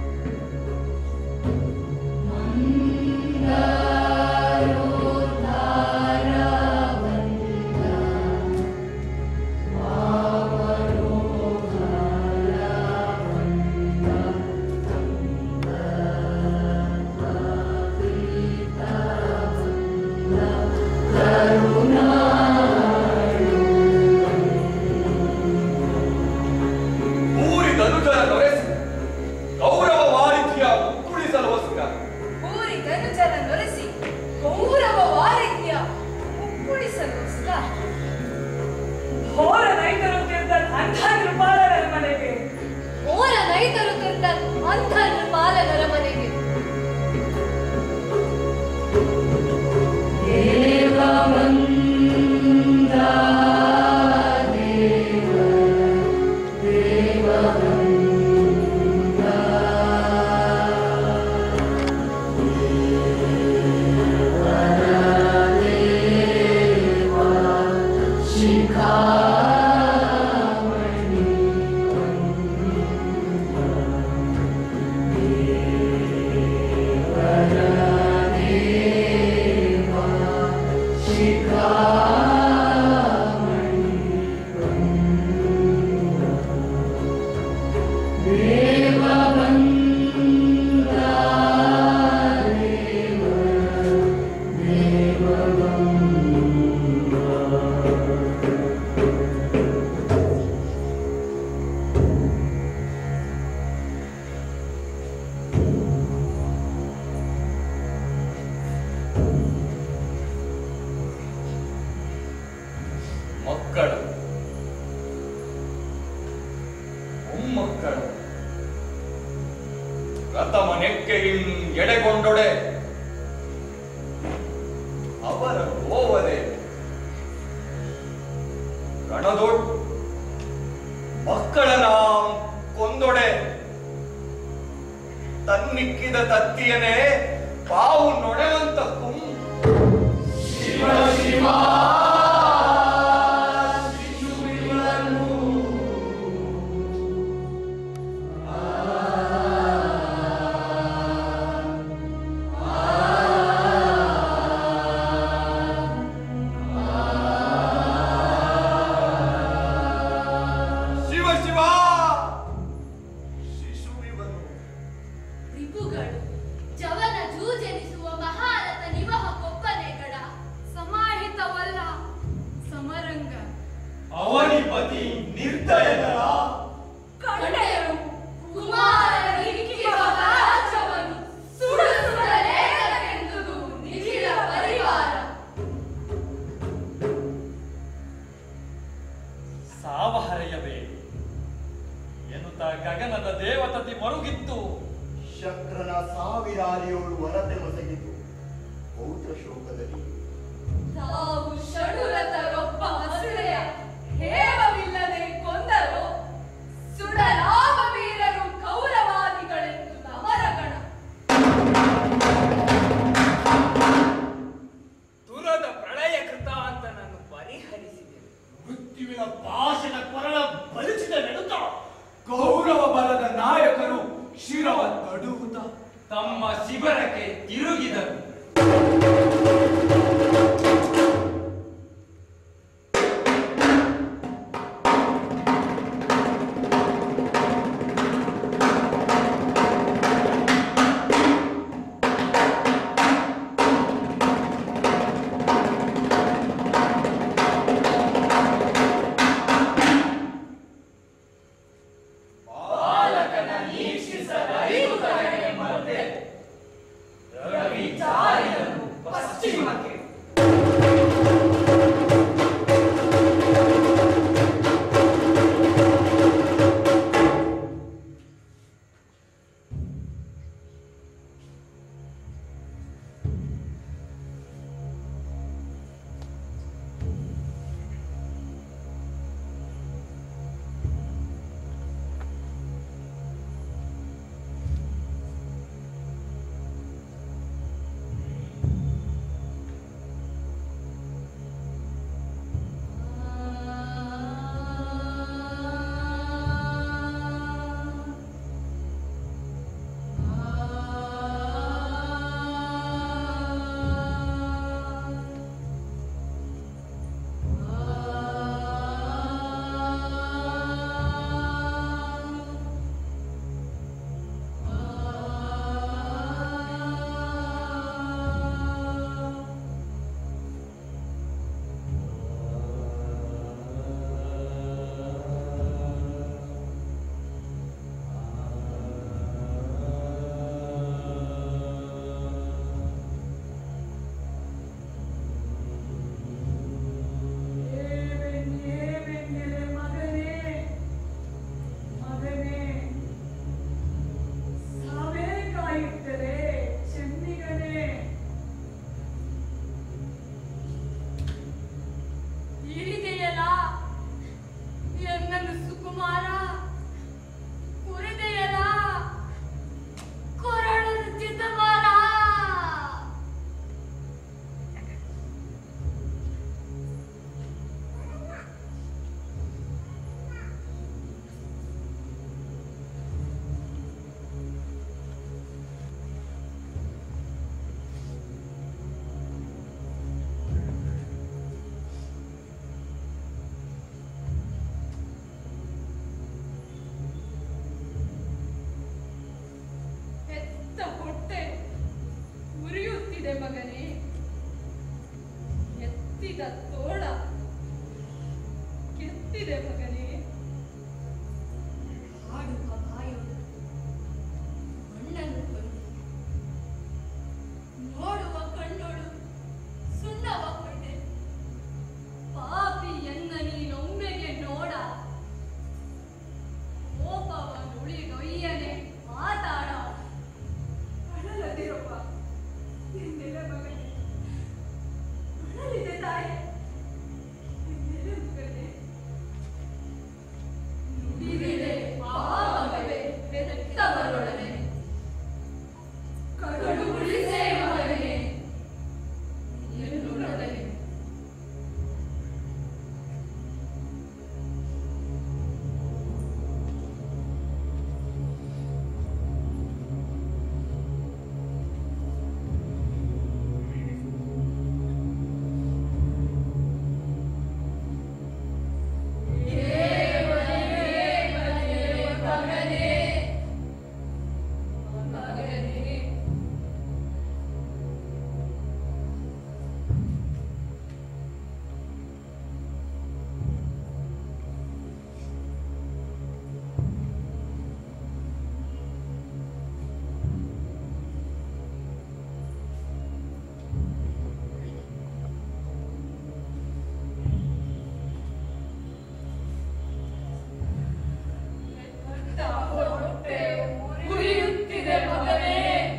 ಊರಿ ಧನುಜರ ನೊರೆಸಿ ಗೌರವ ವಾರಿಧಿಯ ಮುಕ್ಕುಳಿಸಲು ಹೊಸುಗ ಊರಿ ಧನುಜರ ನೊರೆಸಿ ಗೌರವ ವಾರಿಧ್ಯ ಉಕ್ಕುಳಿಸಲು ಸುಖ ಘೋರ ರೈತರು ತಿಂದ ಅಂಥ ಕೃಪಾಲರ ಮನೆಗೆ ಓರ ರೈತರು ತಂದ ಅಂಥ ಪಾಲಕರ ಮನೆಗೆ ಮಕ್ಕಳು ಮೊಮ್ಮಕ್ಕಳು ಪ್ರಥಮ ನೆಕ್ಕೆಯಿನ್ ಎಡೆಗೊಂಡೊಡೆ ಅವರ ಹೋವದೆ ರಣದೊಡ್ ಮಕ್ಕಳ ನಾಂ ಕೊಂದೊಡೆ ತನ್ನಿಕ್ಕಿದ ತತ್ತಿಯನೇ ಪಾವು ನೊಡೆವಂತ ಕುಂ ಶಿವ ಶಿವ ಶಿವ ಶಿವ ಶಿಶುವಿವನು ರಿಪುಗಳು ಜವನ ಜೂಜೆನಿಸುವ ಮಹಾರಥ ನಿವಹ ಕೊಪ್ಪನೆಗಡ ಸಮಾಹಿತವಲ್ಲ ಸಮರಂಗ ಅವನಿಪತಿ ನಿರ್ದಯನರ ಕಡೆಯರು ಕುಮಾರನಿಕ್ಕಿವ ರಾಜ್ಯವನ್ನು ಸುಡು ಸುಡಲೇಕೆಂದುದು ನಿಖಿಲ ಪರಿವಾರ ಸಾವಹರೆಯಬೇಡಿ ಎನ್ನುತ್ತ ಗಗನದ ದೇವತತಿ ಮರುಗಿತ್ತು ಶಕ್ರನ ಸಾವಿರಾರಿಯೋಳು ವರತೆ ಮೊಸಗಿತು ಪೌತ್ರ ಶೋಕದಲ್ಲಿ ತಾವು ಷಡುರತರೊಬ್ಬ ಹಸುಳೆಯ ಹೇಮವಿಲ್ಲದೆ ಕೊಂದರು ಸುಡಲಾಮ ವೀರರು ಕೌರವಾದಿಗಳೆಂದು ನವರಗಣ ತುರದ ಪ್ರಳಯ ಕೃತ ಅಂತ ನಾನು ಪರಿಹರಿಸಿದೆ ಮೃತ್ಯುವಿನ ಪಾಶದ ಕೊರಳ ಬಲಿಸಿದ ನೆಡುತ್ತ ಗೌರವ ಬಲದ ನಾಯಕರು ಶಿರವ ತಡುವುತ ತಮ್ಮ ಶಿಬಿರಕ್ಕೆ ತಿರುಗಿದರು ಬಾಲಕನ ನೀಕ್ಷಿಸದ ಐದು ತಲೆಗೆ ಮತ್ತೆ ರವಿ ಚಾರ ಹುಟ್ಟಿದ ತೋಳ ಕೆತ್ತಿದೆ ಮಗನೇ ಹಾಡುವ ಬಾಯೊಳು ಮಣ್ಣನ್ನು ಕೊಂದೆ ನೋಡುವ ಕಣ್ಣೋಳು ಸುಣ್ಣವ ಕೊಂಡೆ ಪಾಪಿ ಎನ್ನ ನೀನೊಮ್ಮೆಗೆ ನೋಡ ಕೋಪವ ನುಳಿ ನೊಯ್ಯನೆ ಮಾತಾಡ ಅಳಲದಿರುವ ನಿನ್ನೆಲೆ ಮಗನೇ ಅಳಲಿದೆ ತಾಯಿ ನಿನ್ನೆಲೆ ಮಗನೇ ನುಡಿದಿದೆ ಪಾವಗವೇ ಬೆತ್ತವರೊಡನೆ ಕರುಳು ಉಳಿಸೇ ಮಗನೇ ಎನ್ನುಳೊಡನೆ ಮಗನೇ ಮಗನೇ ಹೊಟ್ಟೆ ಉರಿಯುತ್ತಿದೆ ಮಗನೇ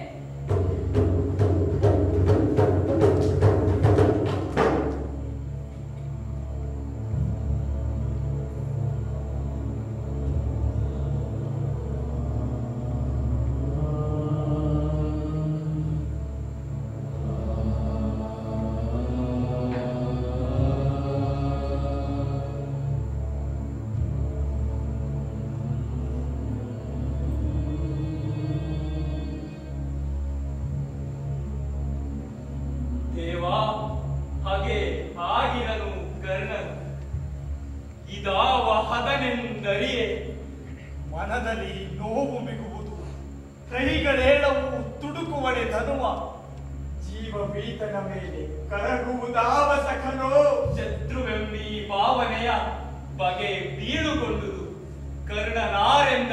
ದೇವ ಹಾಗೆ ಆಗಿರನು ಕರ್ಣನು ಇದಾವ ಹದನೆಂದರಿಯೇ ಮನದಲ್ಲಿ ನೋವು ಮಿಗುವುದು ಕೈಗಳೇಳವು ತುಡುಕುವಡೆ ಧನುವ ಜೀವ ಬೀತನ ಮೇಲೆ ಕರಗುವುದಾವ ಸಖನೋ ಶತ್ರುವೆಂಬಿ ಭಾವನೆಯ ಬಗೆ ಬೀಳುಗೊಂಡುದು ಕರ್ಣನಾರೆಂದ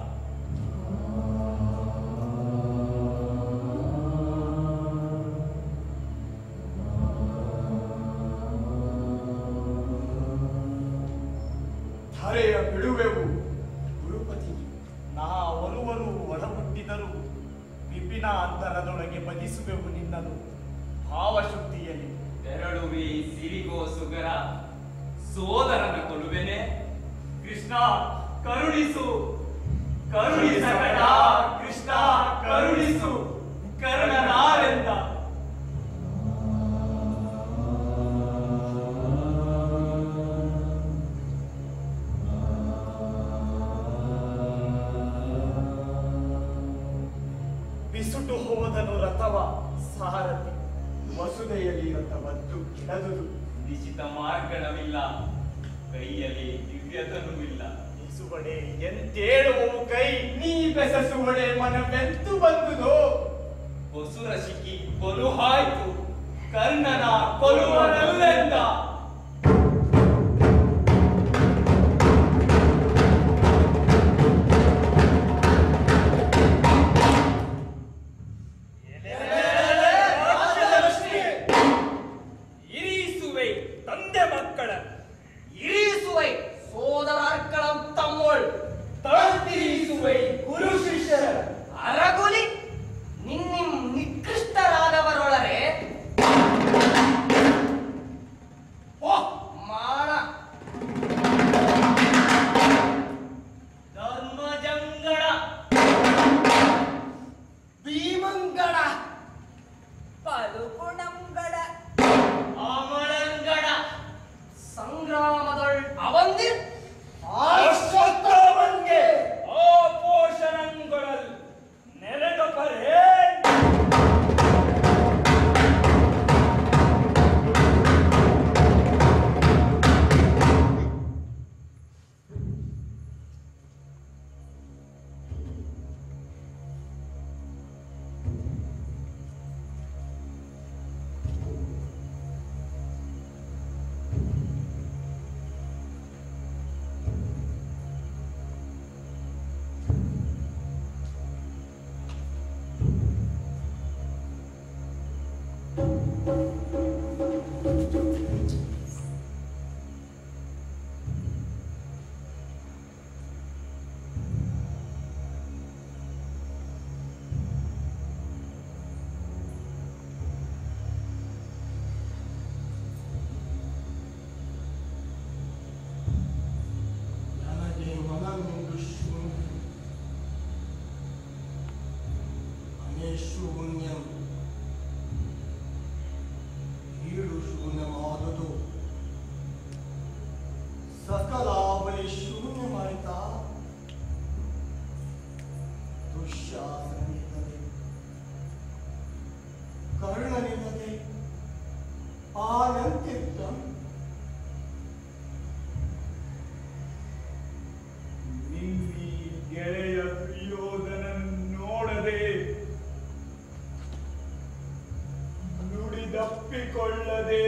ಧರೆಯ ಬಿಡುವೆವು ಗುರುಪತಿ ನಾ ಒಲುವರು ಒಳಹುಟ್ಟಿದರು ವಿಪಿನ ಅಂತರದೊಳಗೆ ಬದಿಸುವೆವು ನಿನ್ನನು ಭಾವಶುದ್ಧಿಯಲ್ಲಿ ತೆರಳುವಿ ಸಿರಿಗೋ ಸುಗರ ಸೋದರನ ಕೊಲುವೆನೆ ಕೃಷ್ಣ ಕರುಣಿಸು ಕರುಣಿಸಬೇಡ ಕೃಷ್ಣ ಕರುಣಿಸು ಕರ್ಣನಾರೆಂದ ಬಿಸುಟು ಹೋದನು ರಥವ ಸಾರಥಿ ವಸುದೆಯಲ್ಲಿ ರಥವದ್ದು ಕೆಡದುದು ನಿಶ್ಚಿತ ಮಾರ್ಗಣವಿಲ್ಲ ಕೈಯಲ್ಲಿ ದಿವ್ಯತನುವಿಲ್ಲ ಇಸುವಡೆ ಎಂತೇಳುವವು ಕೈ ನೀ ಬೆಸಸುವಡೆ ಮನವೆಂತು ಬಂದುದೋ ಹೊಸುರ ಸಿಕ್ಕಿ ಕೊಲುಹಾಯ್ತು ಕರ್ಣನ ಕೊಲುವನಲ್ಲೆಂದ ಇರಿಸುವೆ ತಂದೆ ಮಕ್ಕಳ ಇರಿಸುವೈ ಸೋದರಾರ್ಕಳಂ ತಮ್ಮೋಳ್ ತಳ್ತಿರಿಸುವೆ ಗುರು ಶಿಷ್ಯರ ಅರಗುಲಿ ನಿನ್ನಿಂ ನಿಕೃಷ್ಟರಾದವರೊಳರೆ ಓ ಮಾಣ ಧರ್ಮಜಂಗಣ ಭೀಮಂಗಡ ಪಲುಗುಣಂಗಳ ಆಮಳಂಗಣ ಸಂಗ್ರಾಮದೊಳ್ ಅವಂದಿರ್ ಅಶ್ವತ್ಥಾಮನ್ಗೆ ಆ ಪೋಷಣಂಗೊಳಲ್ ನೆರೆದ ಪರೇ ಅಪ್ಪಿಕೊಳ್ಳದೆ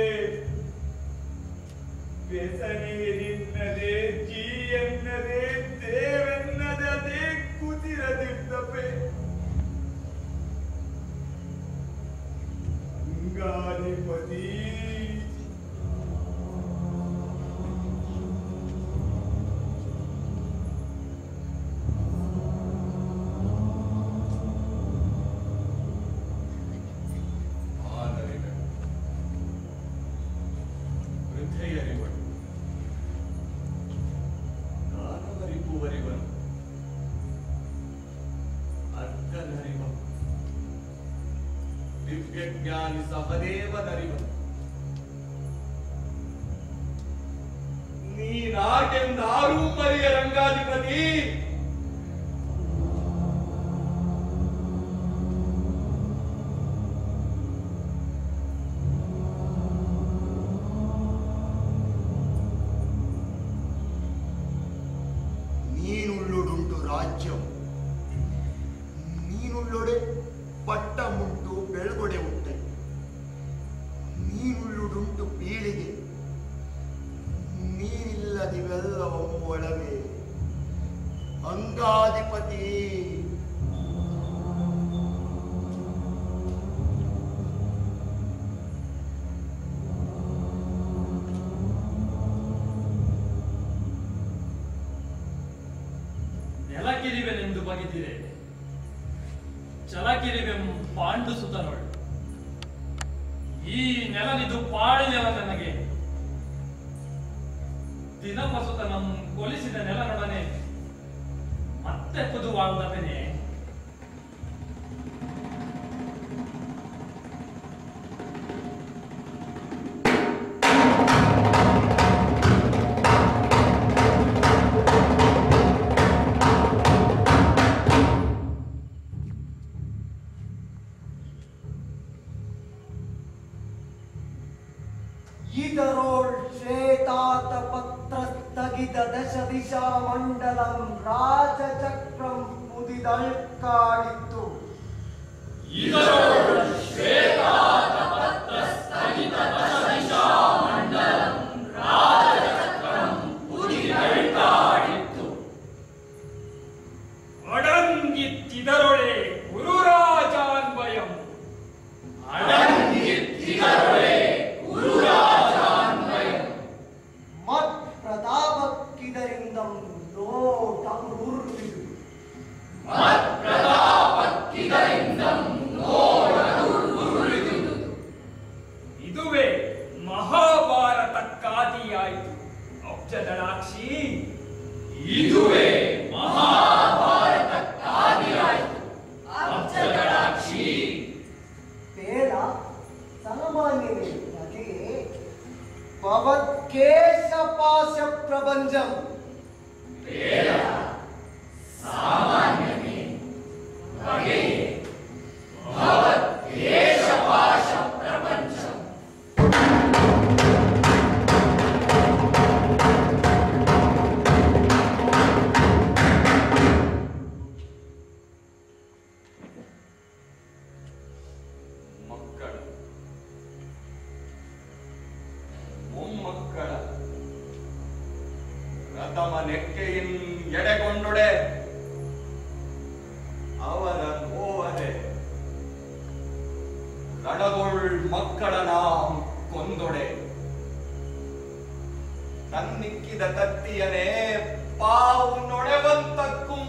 ಬೆಸನೀರಿನ್ನದೆ ಜೀ ಎನ್ನದೆ ದೇವೆನ್ನದೇ ಕುದಿರದಿದ್ದಪೆ ಅಂಗಾಧಿಪತಿ ಮಾನರಿಗಳು ವೃದ್ಧೆಯರಿವಳು ದಾನವರಿಪುವರಿವನು ಅರ್ಕನರಿವನು ದಿವ್ಯಜ್ಞಾನಿ ಸಹದೇವನರಿವನು ನೀನಾಗೆಂದಾರೂ ಮರಿಯ ರಂಗಾಧಿಪತಿ ನೀನುಳ್ಳುಡುಂಟು ರಾಜ್ಯಂ ನೀನುಳ್ಳೊಡೆ ಪಟ್ಟಮುಂಟು ಬೆಳಗೊಡೆ ಉಂಟೆ ನೀನುಳ್ಳುಡುಂಟು ಪೀಳಿಗೆ ನೀನಿಲ್ಲದಿವೆಲ್ಲವೂ ಒಳವೆ ಅಂಗಾಧಿಪತಿ ನೆಲಕಿರಿವೆನೆಂದು ಬಗೆದಿರೆ ಚಲಕಿರಿವೆಂ ಪಾಂಡು ಸುತನೊಳು ಈ ನೆಲನಿದು ಪಾಳು ನೆಲ ನನಗೆ ದಿನಪಸುತನಂ ಕೊಲಿಸಿದ ನೆಲನೊಡನೆ ಮತ್ತೆ ಪುದುವಾಗುವುದನೆ ಇದರೋಳ್ ಶ್ವೇತಾತ ಪತ್ರ ಸ್ಥಗಿತ ದಶ ದಿಶಾ ಮಂಡಲಂ ರಾಜಚಕ್ರಂ ಮುದಿದಳ್ಕಾಡಿತ್ತು ಅಡಂಗಿತ್ತಿದರೊಳೆ ಗುರುರಾಜಾನ್ವಯಂ ಮತ್ ಪ್ರತಾಪಕ್ಕಿದರಿಂದ ಲೋಟಂ ಉರ್ವಿದು ಇದುವೇ ಮಹಾಭಾರತಕ್ಕಾದಿಯಾಯಿತು ಅಬ್ಜದಳಾಕ್ಷಿ ಇದುವೇ ಬೇಡ ಸಾಮಾನ್ಯವೇ ಬಗೆಯೇ ಭವತ್ಕೇಶ ಪಾಶ ಪ್ರಪಂಚಂ ಮಕ್ಕಳ ಮೊಮ್ಮಕ್ಕಳ ರಥಮ ನೆಕ್ಕೆಯಿನ್ ಎಡೆಗೊಂಡೊಡೆ ಅವರ ನೋವದೆ ರಣಗೊಳ್ ಮಕ್ಕಳ ನಾಂ ಕೊಂದೊಡೆ ತನ್ನಿಕ್ಕಿದ ತತ್ತಿಯನೇ ಪಾವು ನೊಡೆವಂತಕ್ಕೂ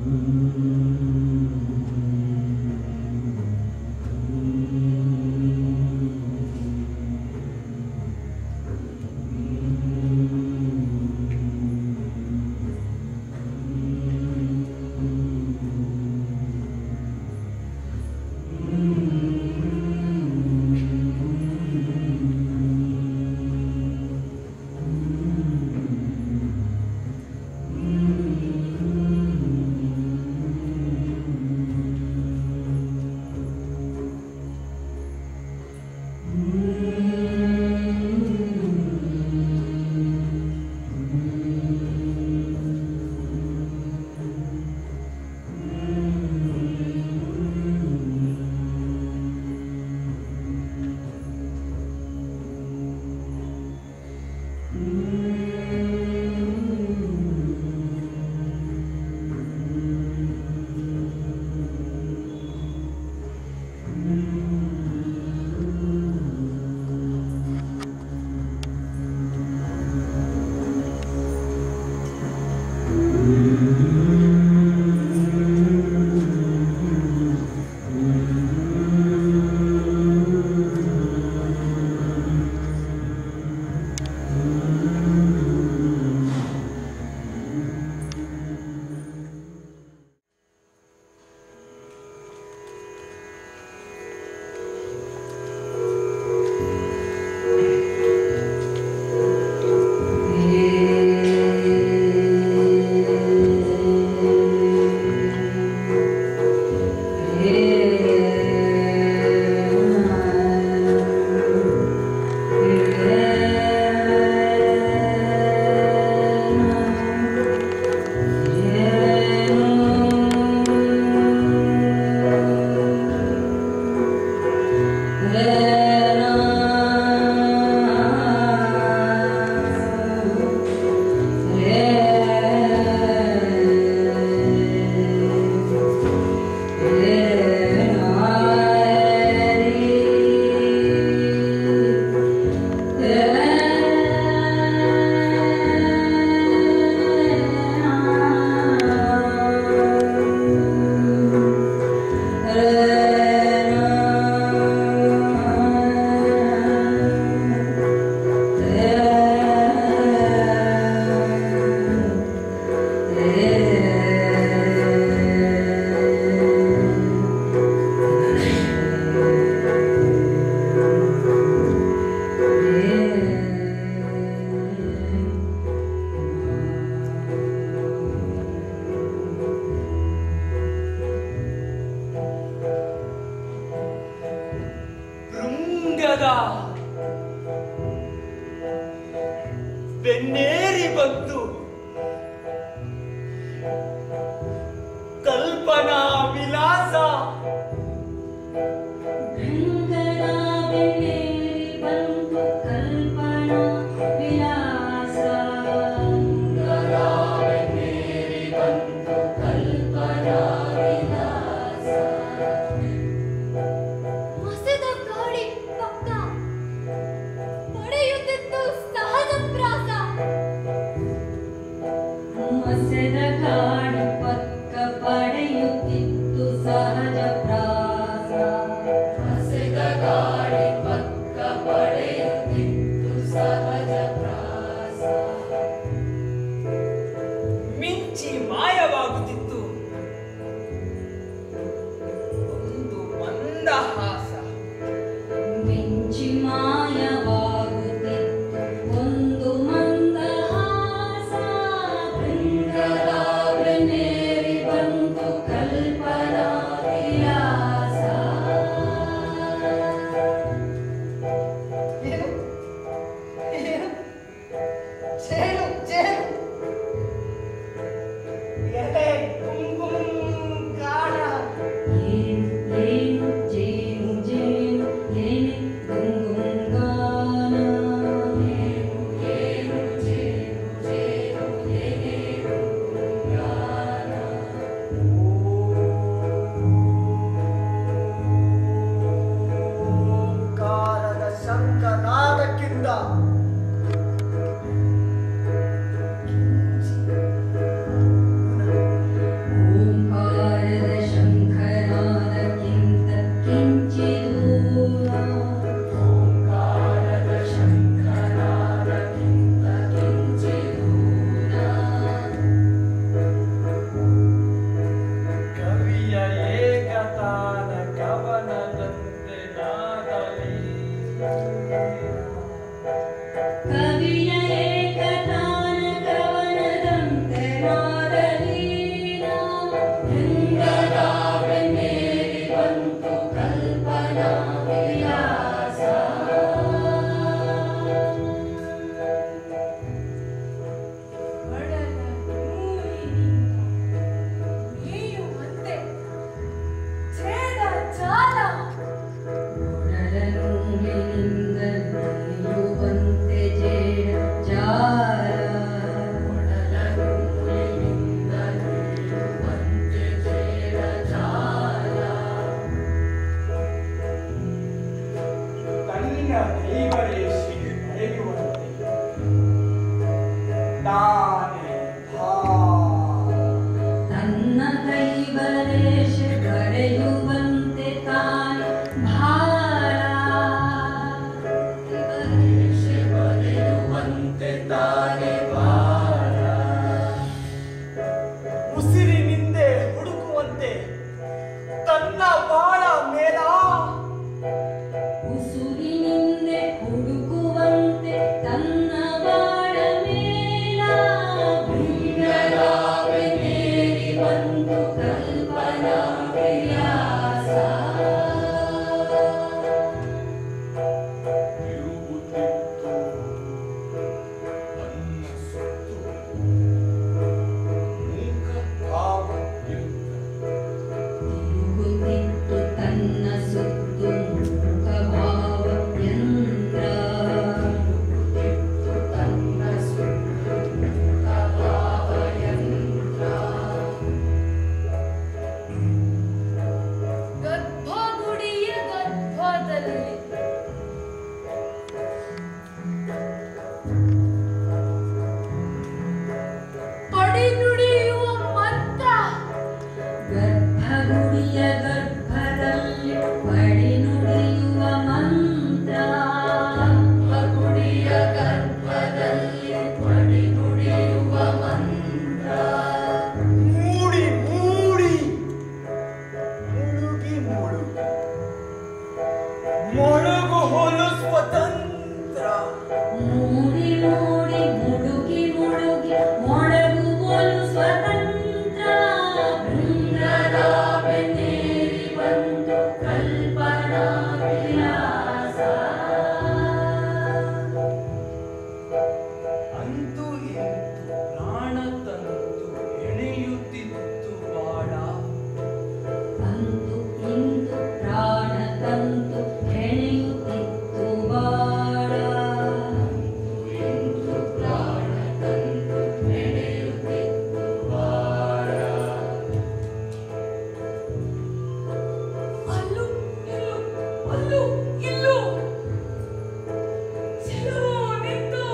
ಭೃಂಗದ ಬೆನ್ನೇರಿ ಬಂತು ಕಲ್ಪನಾ ವಿಲಾಸ ಮಸದ ಗಾಳಿ ಪಕ್ಕ ನಡೆಯುತ್ತಿತ್ತು ಸಹಜ ಪ್ರಾಸ ಮಸೆದ ಕಾಡು ಪಕ್ಕ ಪಡೆಯುತ್ತಿದ್ದ ಗರ್ಭಗುಡಿಯ ಗರ್ಭದಲ್ಲಿ ಪಡಿ ನುಡಿಯುವ ಮಂತ್ರ ಗರ್ಭಗುಡಿಯ ಗರ್ಭದಲ್ಲಿ ಪಡಿ ನುಡಿಯುವ ಮಂತ್ರ ಗರ್ಭಗುಡಿಯ ಗರ್ಭದಲ್ಲಿ ಪಡಿ ನುಡಿಯುವ ಮಂತ್ರ ಮೂಡಿ ಮೂಡಿ ಮುಳುಗಿ ಮುಳುಗಿ ಮೊಳಗು ಹೊಲು ಸ್ವತಂತ್ರ ಮೂಡಿ ಮೂಡಿ ಮುಡುಗಿ ಮುಡುಗಿ ಮೊಳಗುವಲು ಸ್ವತಂತ್ರ ಬೃಂದರಾವೆನ್ನೇರಿ ಬಂದು ಕಲ್ಪನಾ ವಿಲಾಸ ಅಂತೂ ಇಂತು ಪ್ರಾಣ ತಂತು ಎಣೆಯುತ್ತಿತ್ತು ಬಾಳ ಅಂತು ಇಂದು ಪ್ರಾಣ ತಂತು ಹೆಣೆಯುತ್ತಿತ್ತು ಬಾಳ ಅಲ್ಲೂ ಇಲ್ಲೂ ಅಲ್ಲೂ ಇಲ್ಲೂ ಚೆಲುವು ನಿಂತು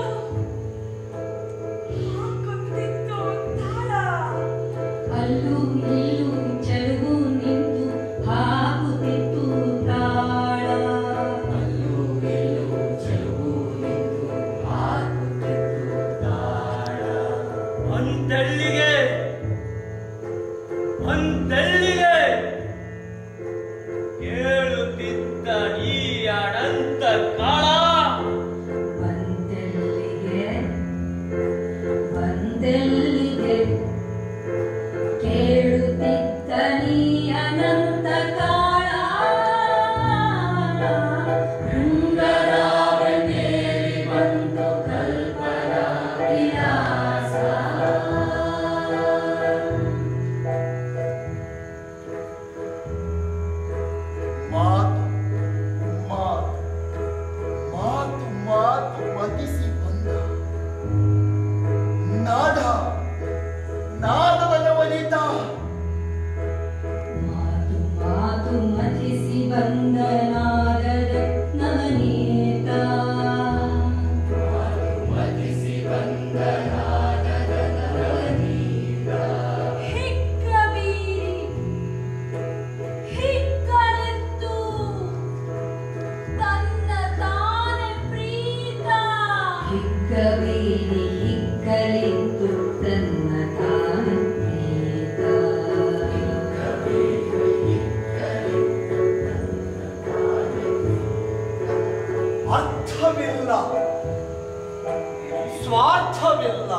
ಹಾಕುತ್ತಿತ್ತು ತಾಳ ಅಲ್ಲೂ ಇಲ್ಲೂ ಚೆಲುವು ನಿಂತು ಹಾಕುತ್ತಿತ್ತು ತಾಳ ಅಲ್ಲೂ ಇಲ್ಲೂ ಚೆಲುವು ನಿಂತು ಹಾಕುತ್ತಿತ್ತು ತಾಳ ಅಂತಳ್ಳಿಗೆ ಅಂತಳ್ಳಿಗೆ ಕೇಳುತ್ತಿದ್ದ ಈ ಅನಂತ ಕಾಳ ಬಂದೆಲ್ಲಿಗೆ ಬಂದೆಲ್ಲಿಗೆ ಕೇಳುತ್ತಿದ್ದ ನೀ ಅನಂತ ಕಾಳ ಶೃಂಗರಾವನೇರಿ ಬಂತು ಕಲ್ಪನಾ ವಿಲಾಸ ಮಾತು ಮಾತು ಮಾತು ಮಾತು ಮತಿಸಿ ಬಂದ ನಾದ ನಾದದ ನವನೀತ ಮಾತು ಮಾತು ಮತಿಸಿ ಬಂದ ನಾದದ ನವನೀತ ಹಿಕ್ಕಬೀರಿ ಹಿಕ್ಕಲೆತ್ತು ತನ್ನ ತಾನೆ ಪ್ರೀತ ಹಿಕ್ಕಬೀರಿ ಹಿಕ್ಕಲಿತ್ತು ತನ್ನ ತಾನೆ ಪ್ರೀತ ಅರ್ಥವಿಲ್ಲ ಸ್ವಾರ್ಥವಿಲ್ಲ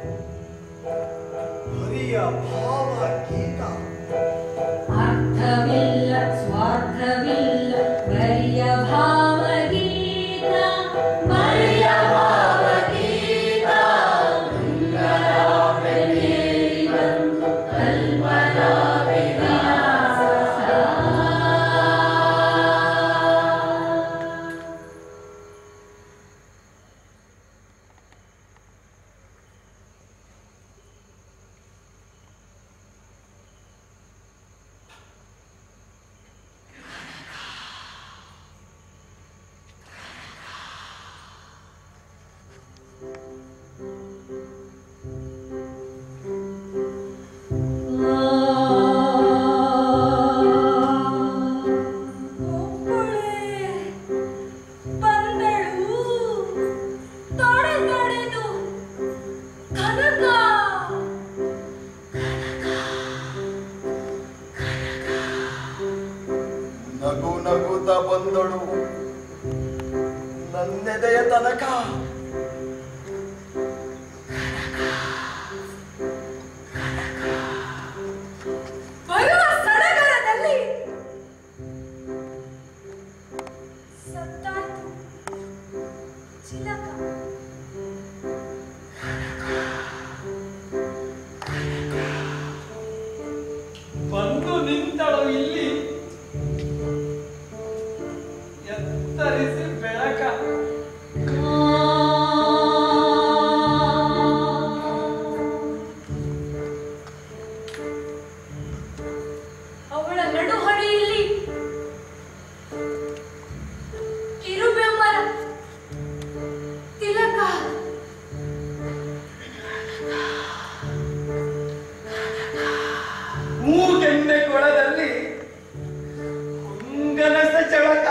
ಹರಿಯ ಭಾವ ಗೀತ ಅರ್ಥವಿಲ್ಲ ಸ್ವಾರ್ಥವಿಲ್ಲ ಬರಿಯ ಭಾವಗೀತ ಬರಿಯ ಭಾವಗೀತ ಬೆನ್ನೇರಿ ಬಂತು ಕಲ್ಪನಾ ವಿಲಾಸ ಒಬ್ಬಳೇ ಬಂದಳು ತೊಡೆ ತೊಡೆದು ಕನಕ ನಗು ನಗುತ್ತ ಬಂದಳು ನನ್ನೆದೆಯ ತನಕ ಮೂಗೆಣ್ಣೆ ಕೊಳದಲ್ಲಿ ಕುಂಗನಸ ಚಳಕ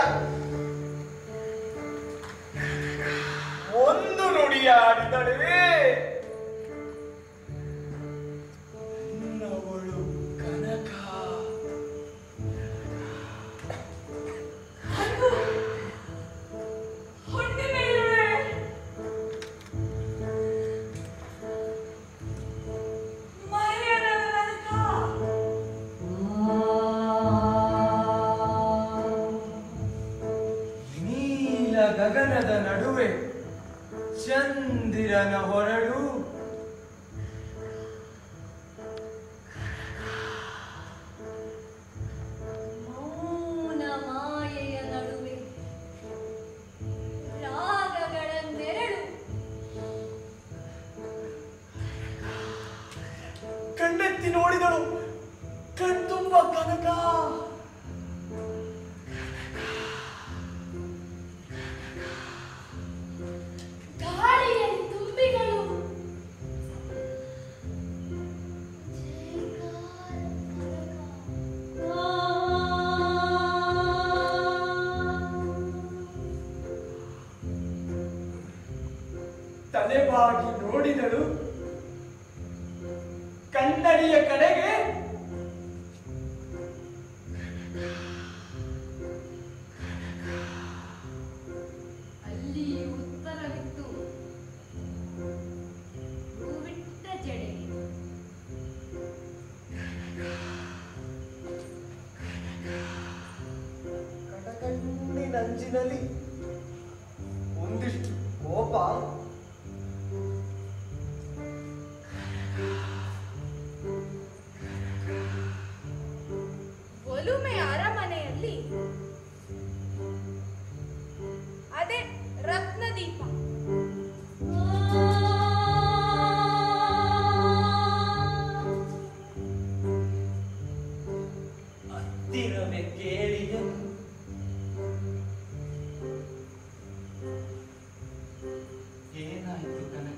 ಒಂದು ನುಡಿಯಾಡಿದಳೆ ನನ್ನವಳು ಕನಕ ಅದು ಹುಣ್ಣಿಮೆ ಇರುವೆ. ಮರೆಯದ ನನಗ. ನೀಲ ಗಗನದ ನಡುವೆ ಚಂದಿರನ ಹೊರಡು ಮೌನ ಮಾಯೆಯ ನಡುವೆ ರಾಗಗಳ ನೆರಳು ಕಣ್ಣೆತ್ತಿ ನೋಡಿದಳು ಕಣ್ತುಂಬ ಕನಕ ಗಾಳಿಯಲ್ಲಿ ತುಂಬಿಗಳು ತಲೆಬಾಗಿ ನೋಡಿದಳು ಕನ್ನಡಿಯ ಕಡೆಗೆ ಅಲ್ಲಿ ಉತ್ತರವಿತ್ತು ಹೂವಿಟ್ಟ ಜಡೆ ಕಡಕಣ್ಣಿನಂಚಿನಲ್ಲಿ ಒಂದಿಷ್ಟು ಕೋಪ ಒಲುಮೆ ಅರಮನೆಯಲ್ಲಿ ಅದೇ ರತ್ನದೀಪ ಹತ್ತಿರವೇ ಕೇಳಿದನು ಏನಾಯ್ತು ಕನಕ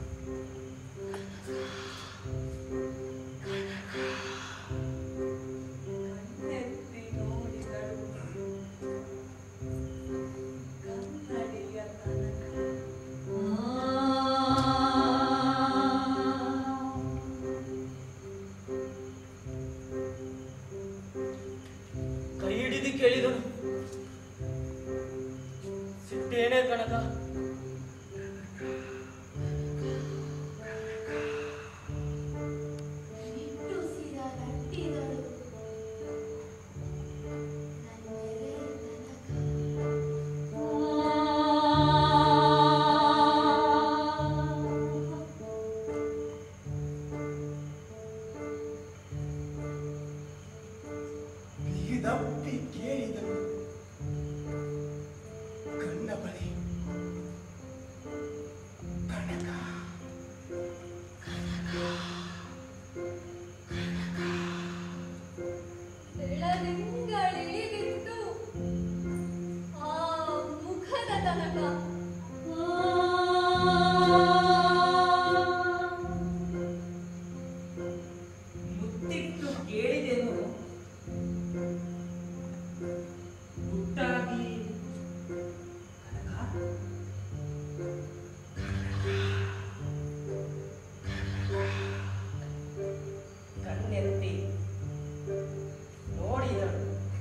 ಕಣ್ಣೆತ್ತಿ ನೋಡಿದಳು. ಕನ್ನಡಿಯ ತನಕ. ಕೈ ಹಿಡಿದು ಕೇಳಿದನು ಸಿಟ್ಟೇನೆ ಕನಕ ನಿಟ್ಟುಸಿರ ಗಟ್ಟಿದಳು ನನ್ನೆದೆ ಬಿಗಿದಪ್ಪಿ ಕೇಳಿದನು ಕಣ್ಣ ಬಳಿ ಕನಕ ಬೆಳದಿಂಗಳಿಳಿದಿತ್ತು ಆ ಮುಖದ ತನಕ ಮುತ್ತಿಟ್ಟು ಕೇಳಿದೆನು ಮುಟ್ಟಾಗಿ ಕನಕ ಕಣ್ಣೆತ್ತಿ ನೋಡಿದಳು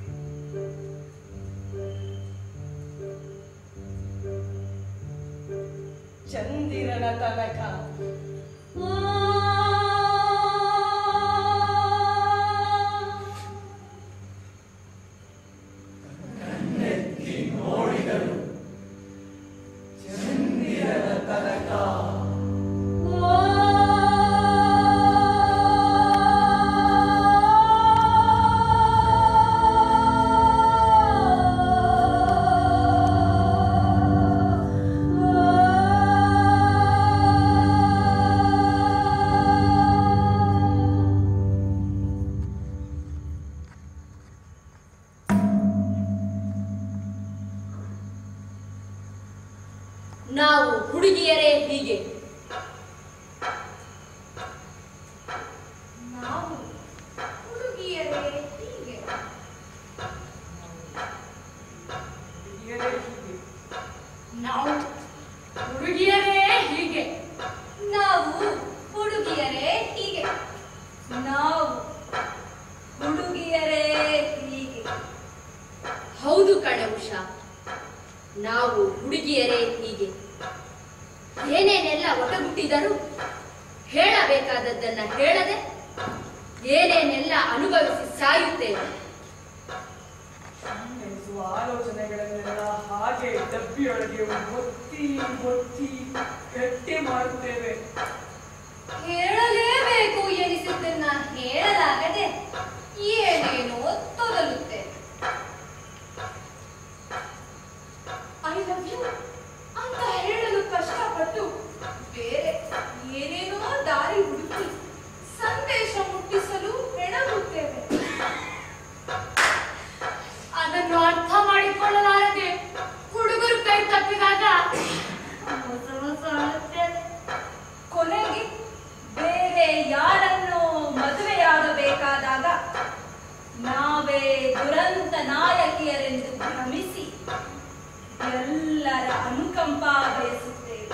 ಚಂದಿರನ ತನಕ ನಾವು ಹುಡುಗಿಯರೇ ಹೀಗೆ ನಾವು ಹುಡುಗಿಯರೇ ನಾವು ಹುಡುಗಿಯರೇ ಹೀಗೆ ಏನೇನೆಲ್ಲ ಒಟಗುಟ್ಟಿದರೂ ಹೇಳಬೇಕಾದದ್ದನ್ನ ಹೇಳದೆ ಏನೇನೆಲ್ಲ ಅನುಭವಿಸಿ ಸಾಯುತ್ತೇವೆ ಎನಿಸುವ ಆಲೋಚನೆಗಳನ್ನೆಲ್ಲ ಹಾಗೆ ಡಬ್ಬಿಯೊಳಗೆ ಒತ್ತಿ ಒತ್ತಿ ಗಟ್ಟಿ ಮಾಡುತ್ತೇವೆ ಹೇಳಲೇಬೇಕು ಎನಿಸಿದ್ದನ್ನ ಹೇಳಲಾಗದೆ ಏನೇನೋ ತೊದಲುತ್ತೇವೆ ಐ ಲವ್ ಯು ಅಂತ ಹೇಳಲು ಕಷ್ಟಪಟ್ಟು ಬೇರೆ ಏನೇನೋ ದಾರಿ ಹುಡುಕಿ ಸಂದೇಶ ಮುಟ್ಟಿಸಲು ಹೆಣಗುತ್ತೇವೆ ಅದನ್ನು ಅರ್ಥ ಮಾಡಿಕೊಳ್ಳಲಾರದೆ ಹುಡುಗರು ಕೈ ತಪ್ಪಿದಾಗ ಹೊಸ ಹೊಸ ಅಳುತ್ತೇವೆ. ಕೊನೆಗೆ ಬೇರೆ ಯಾರನ್ನೋ ಮದುವೆಯಾಗಬೇಕಾದಾಗ ನಾವೇ ದುರಂತ ನಾಯಕಿಯರೆಂದು ಭ್ರಮಿಸಿ ಎಲ್ಲರ ಅನುಕಂಪ ಬಯಸುತ್ತೇವೆ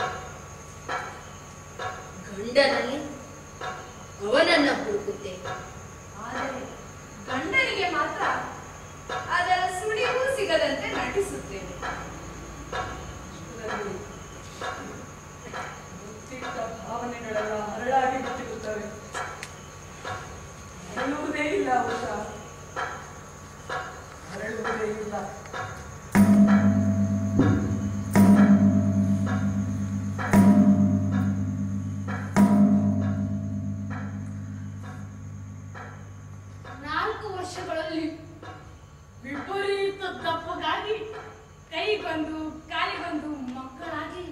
ಗಂಡನಲ್ಲಿ ಅವನನ್ನ ಹುಡುಕುತ್ತೇವೆ ಆದರೆ ಗಂಡನಿಗೆ ಮಾತ್ರ ಅದರ ಸುಳಿವು ಸಿಗದಂತೆ ನಟಿಸುತ್ತೇವೆ ಇದರಲ್ಲಿ ಗೊತ್ತಿದ್ದ ಭಾವನೆಗಳೆಲ್ಲ ಹರಳಾಗಿ ಬಿಟ್ಟಿರುತ್ತವೆ ಹರಳುವುದೇ ಇಲ್ಲ ಉಷಾ ಹರಳುವುದೇ ಇಲ್ಲ ನಾಲ್ಕು ವರ್ಷಗಳಲ್ಲಿ ವಿಪರೀತ ದಪ್ಪಗಾಗಿ ಕೈಗೊಂದು ಕಾಲಿಗೊಂದು ಮಕ್ಕಳಾಗಿ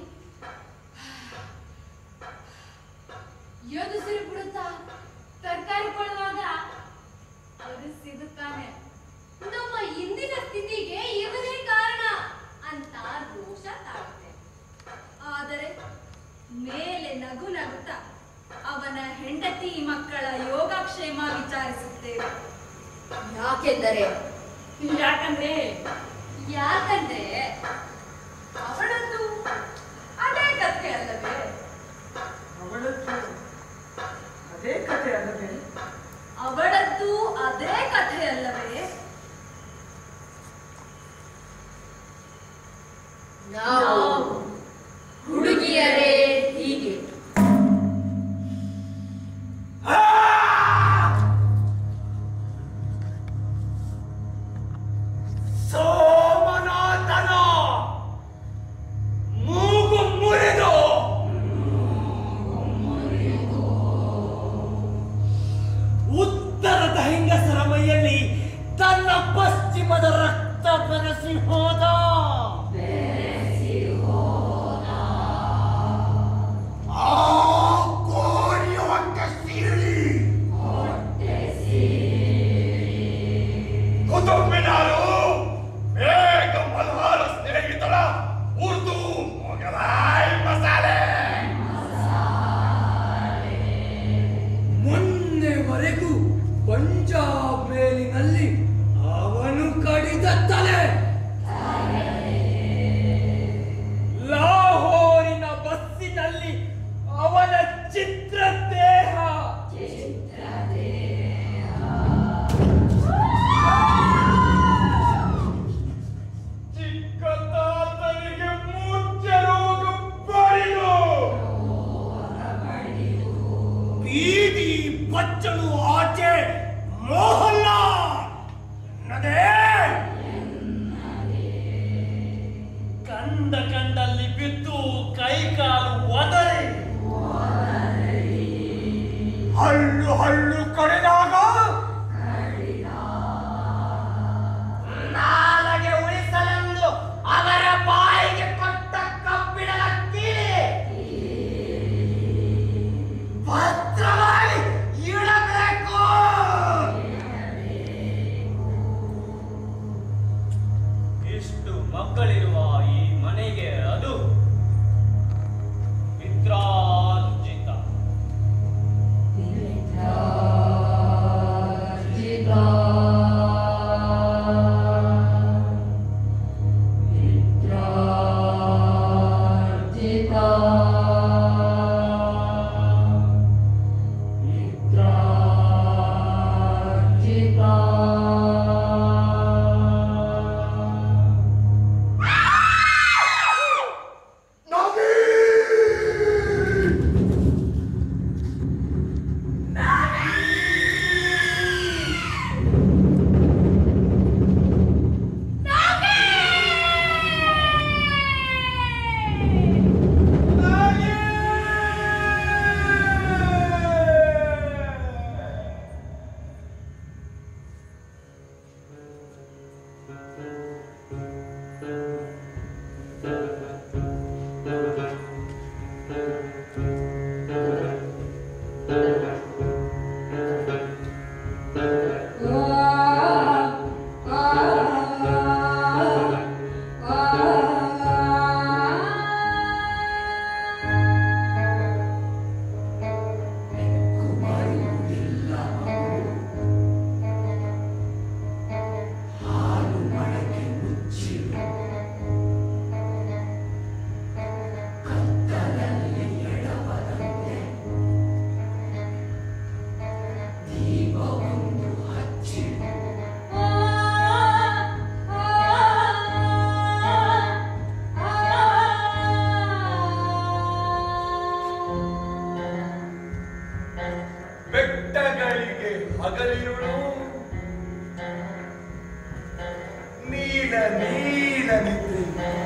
ಯೋಧಿಸಿರು ಬಿಡುತ್ತಾ ತರಕಾರಿ ಕೊಳ್ಳುವಾಗ ಸಿಗುತ್ತಾನೆ ನಮ್ಮ ಇಂದಿನ ಸ್ಥಿತಿಗೆ ಇವನೇ ಕಾರಣ ಅಂತ ರೋಷ ತಾಳುತ್ತೆ ಆದರೆ ಮೇಲೆ ನಗು ನಗುತ್ತಾ ಅವನ ಹೆಂಡತಿ ಮಕ್ಕಳ ಯೋಗಕ್ಷೇಮ ವಿಚಾರಿಸುತ್ತೇವೆ ಯಾಕೆಂದರೆ ಯಾಕಂದ್ರೆ ಯಾಕಂದ್ರೆ ಅವಳದ್ದು ಅದೇ ಕಥೆ ಅಲ್ಲವೇ ಅವಳದ್ದು ಅದೇ ಕಥೆ ಅಲ್ಲವೇ ಅವಳದ್ದು ಅದೇ ಕಥೆಯಲ್ಲವೇ ನಾವು ಹುಡುಗಿಯರೇ ಹೀಗೆ ಸೋಮನಾಥನ ಮೂಗು ಮುರಿದು ಉತ್ತರದ ಹೆಂಗಸರ ಮೈಯಲ್ಲಿ ತನ್ನ ಪಶ್ಚಿಮದ ರಕ್ತ ಬೆರೆಸಿ ಹೋದ ಆ ಕೋರಿಯ ಹೊಟ್ಟೆ ಸೀಳಿ ಕುತುಂಬಿನಾರು ಬೇಗ ಮಲಹಾರ ಸ್ನೇಹಿತರ ಉರ್ದು ಮೊಗಲಾಯ್ ಮಸಾಲೆ ಮೊನ್ನೆವರೆಗೂ ಪಂಜಾಬ್ ಮೇಲಿನಲ್ಲಿ ಅವನು ಕಡಿದ ತಲೆ ಲಾಹೋರಿನ ಬಸ್ಸಿನಲ್ಲಿ ಅವನ ಚಿತ್ರ ದೇಹ ಚಿಕ್ಕ ತಾತನಿಗೆ ಮೂರ್ಛೆ ರೋಗ ಬರಿದು ಬೀದಿ ಬಚ್ಚಲು ಆಚೆ ಮೋಹಲ್ಲ ನದೇ ನೀಲ ನೀಲ ನಿದ್ರೆ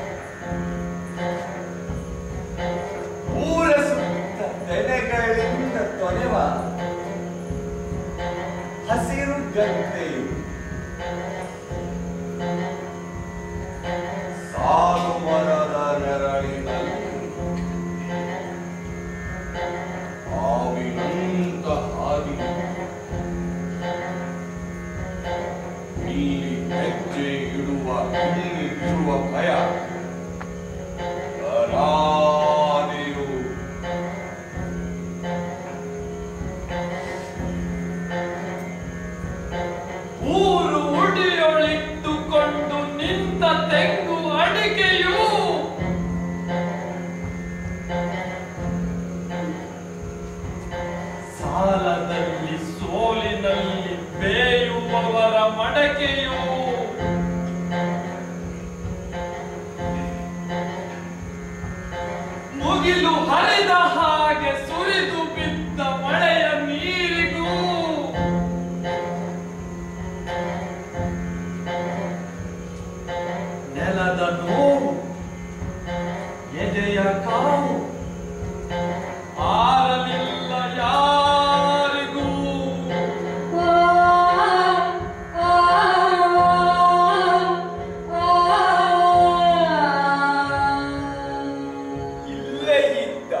ಊರ ಸುತ್ತ ತೆನೆಗಳಿಂದ ತೊನೆವ ಹಸಿರು ಗದ್ದೆಯು ಸಾಲು ಮರದ ನೆರಳಿನಲ್ಲಿ ಹಾವಿನಂತ ಹಾವಿ ನೀಲಿ ಹೆಜ್ಜೆ ಇಡುವ ಇರುವ ಭಯ ಅನಾದಿಯು ಊರು ಉಡಿಯೊಳಿಟ್ಟುಕೊಂಡು ನಿಂತ ತೆಂಗು ಅಡಿಕೆಯು ಸಾಲದಲ್ಲಿ ಸೋಲಿನಲ್ಲಿ ಬೇಯುವವರ ಮಡಕೆಯು ಮುಗಿಲು ಹರಿದ ಹಾಗೆ ಸುರಿದು ಬಿದ್ದ ಮಳೆಯ ನೀರಿಗೂ ನೆಲದ ನೋವು ಎದೆಯ ಕಾವು ಆರಲಿಲ್ಲ ಯಾರಿಗೂ ಇಲ್ಲೇ ಇದ್ದ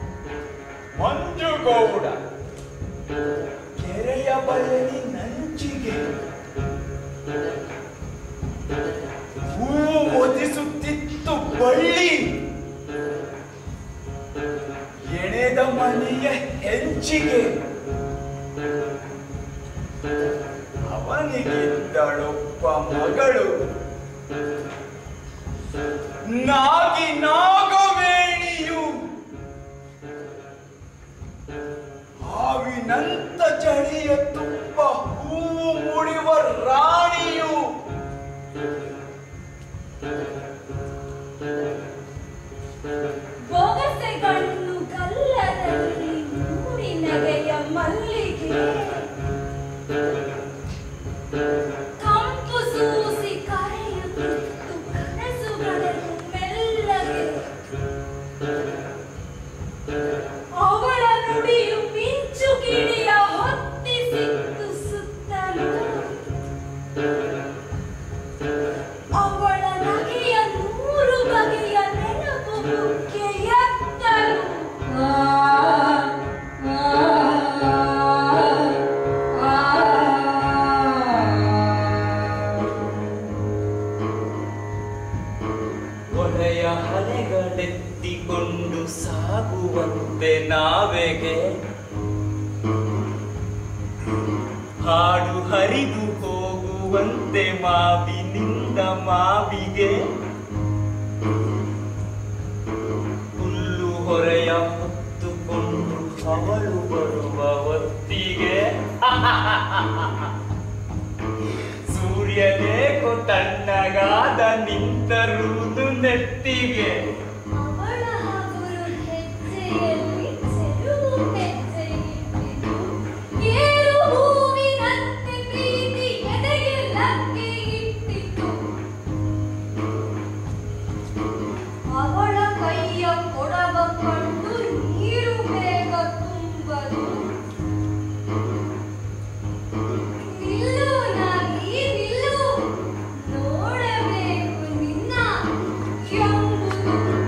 ಮಂಜುಗೌಡ ಕೆರೆಯ ಬಳ್ಳಿ ನಂಚಿಗೆ ಹೂ ಒದಿಸುತ್ತಿತ್ತು ಬಳ್ಳಿ ಎಣೆದ ಮನೆಯ ಹೆಂಚಿಗೆ ಅವನಿಗಿದ್ದಳೊಬ್ಬ ಮಗಳು ನಾಗಿ ನಾಗವೇಣಿಯು ಹಾವಿನಂತ ಚಳಿಯ ತುಂಬ ಹೂವು ಮುಡಿವ ರಾಣಿಯು ಬೊಗಸೆಗಣ್ಣು ಗಲ್ಲದಲ್ಲಿ ಮೂಡಿ ನಗೆಯ ಮಲ್ಲಿಗೆ ಕಂಪು ಸೂಸಿ ಕರೆಯುತ್ತಿತ್ತು ಕನಸುಗಳನ್ನು ಮೆಲ್ಲಗೆ ಅವಳ ನುಡಿಯು ಮಿಂಚು ಕಿಡಿಯ ಹೊತ್ತಿಸಿತ್ತು ಸುತ್ತಲೂ ಅವಳ ನಗೆಯ ನೂರು ಬಗೆಯ ನೆನಪು ಮುಖ್ಯ ಎತ್ತಲು ಹೊಳೆಯ ಹಲೆಗಳೆತ್ತಿಕೊಂಡು ಸಾಗುವಂತೆ ನಾವೆಗೆ ಹಾಡು ಹರಿದು ಹೋಗುವಂತೆ ಮಾವಿನಿಂದ ಮಾವಿಗೆ ಹುಲ್ಲು ಹೊರೆಯ ಹೊತ್ತುಕೊಂಡು ಅವಳು ಬರುವ ಹೊತ್ತಿಗೆ ಸೂರ್ಯನೇಕೋ ತಣ್ಣಗಾದ ನಿಂತರುವುದು ನೆತ್ತಿಗೆ ಅವಳ ಹಗುರು ಹೆಜ್ಜೆಯಲ್ಲಿ ಚೆಲುವು ಹೆಜ್ಜೆ ಇಟ್ಟಿತು. ಏರು ಹೂವಿನಂತೆ ಪ್ರೀತಿ ಎದೆಗೆ ಲಗ್ಗೆ ಇಟ್ಟಿತು. ಅವಳ ಕೈಯ ಕೊಡವ ಕಂಡು ನೀರು ಬೇಗ ತುಂಬಲು ನಿಲ್ಲು ನಾಗಿ ನಿಲ್ಲು ನೋಡಬೇಕು ನಿನ್ನ ಎಂಬುದು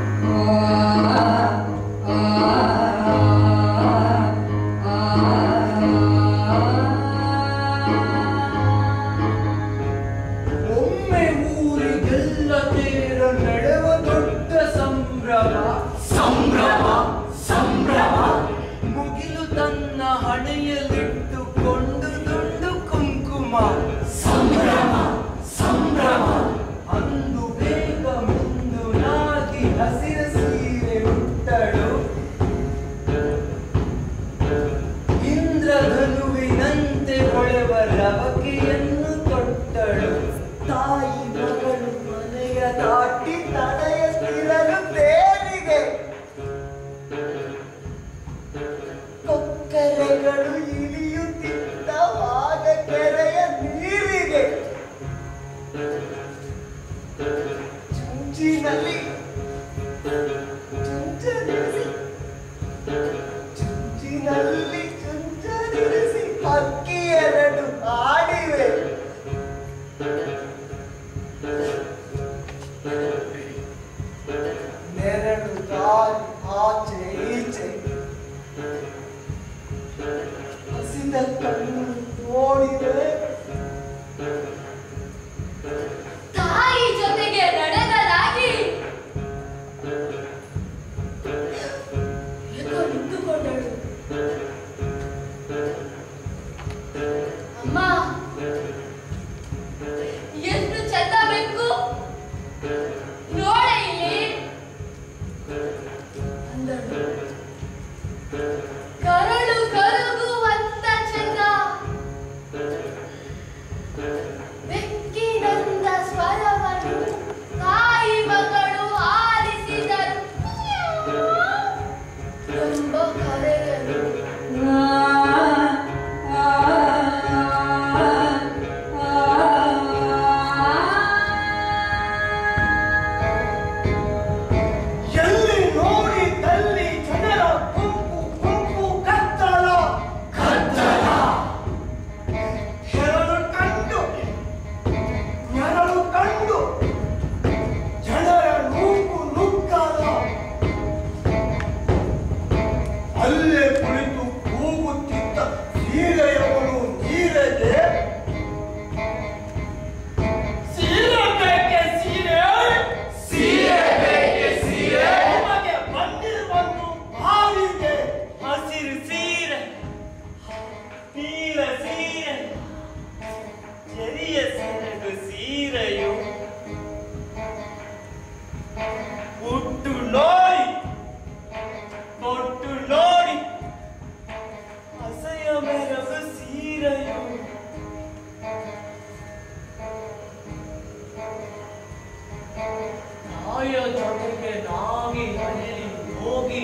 ನಾಗಿಯ ಜೊತೆಗೆ ನಾಗಿ ಮನೆಯಲ್ಲಿ ಹೋಗಿ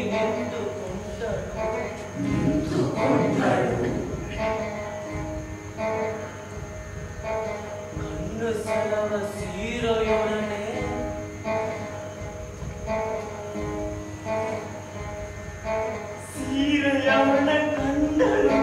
ನಿಂತುಕೊಂಡಳು ಕಣ್ಣು ಸಲವ ಸೀರೆಯೊಡನೆ ಸೀರೆಯವಳ ಕಂಡಳು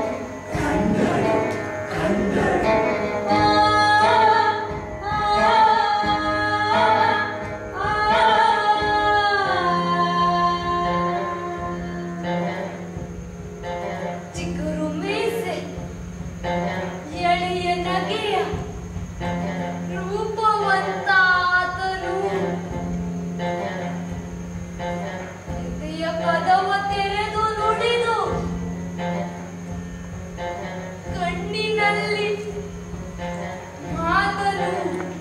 ಚಿಗುರು ಮೀಸೆ ಎಳೆಯ ನಗೆಯ ರೂಪವಂತ ಆತನು ಹೃದಯ ಪದವ ತೆರೆದು ನುಡಿದು ಕಣ್ಣಿನಲ್ಲಿ ಮಾತನು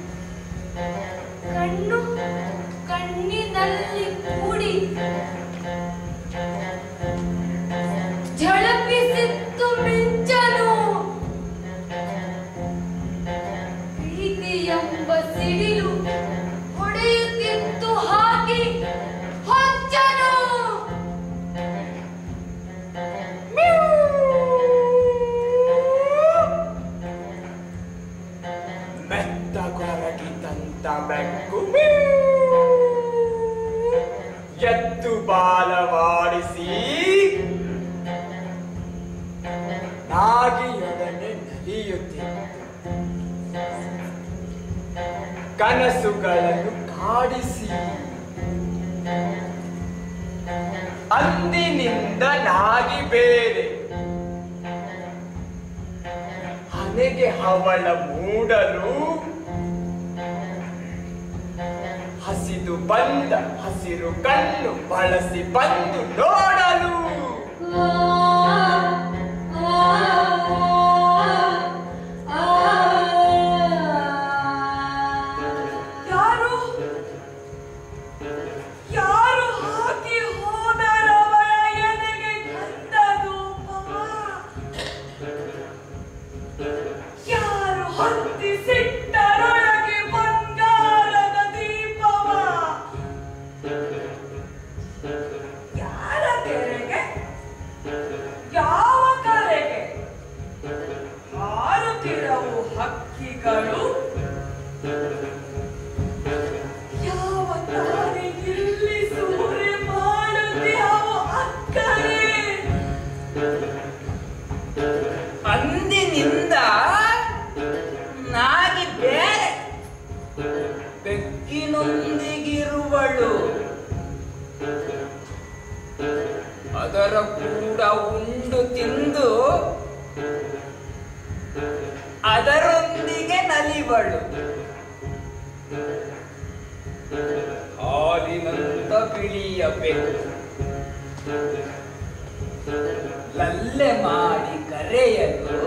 ಕಣ್ಣು ಕಣ್ಣಿನಲ್ಲಿ ಕೂಡಿ ಝಳಪಿಸಿತ್ತು ಮಿಂಚನು ಪ್ರೀತಿ ಎಂಬ ಸಿಡಿಲು ಹೊಡೆಯುತ್ತಿತ್ತು ಹಾಗೆ ಹೊಚ್ಚನು ಮೆತ್ತಗೊರಗಿದಂತ ಬೆಕ್ಕು ಎತ್ತು ಬಾಲವಾಡಿಸಿ ನಾಗಿಯೊಡನೆ ನಲಿಯುತ್ತಿತ್ತು ಕನಸುಗಳನ್ನು ಕಾಡಿಸಿ ಅಂದಿನಿಂದ ನಾಗಿ ಬೇರೆ ಹನೆಗೆ ಹವಳ ಮೂಡಲು ಹಸಿದು ಬಂದ ಹಸಿರು ಕಣ್ಣು ಬಳಸಿ ಬಂದು ನೋಡಲು ಯಾರು ಯಾರು ಹಾಕಿ ಹೋದರವಳ ಎದೆಗೆ ಕಂದದು ಯಾರು ಹೊತ್ತಿಸಿಟ್ಟರೊಳಗೆ ಬಂಗಾರದ ದೀಪವ ಯಾರ ತೆರೆಗೆ ಯಾವ ಕರೆಗೆ ಹಾರುತ್ತಿರವು ಹಕ್ಕಿಗಳು ಯಾವ ದಾರಿ ನಿಲ್ಲಿಸುವರೆ ಮಾಡುತ್ತೀಯೋ ಅಕ್ಕರೆ ಅಂದಿನಿಂದ ನಾಗಿ ಬೇರೆ ಬೆಕ್ಕಿನೊಂದಿಗಿರುವಳು ಅದರ ಕೂಡ ಉಂಡು ತಿಂದು ಅದರೊಂದಿಗೆ ನಲಿವಳು ಹಾಲಿನಂತ ಬಿಳಿಯ ಬೆಕ್ಕು ಲಲ್ಲೆ ಮಾಡಿ ಕರೆಯಲು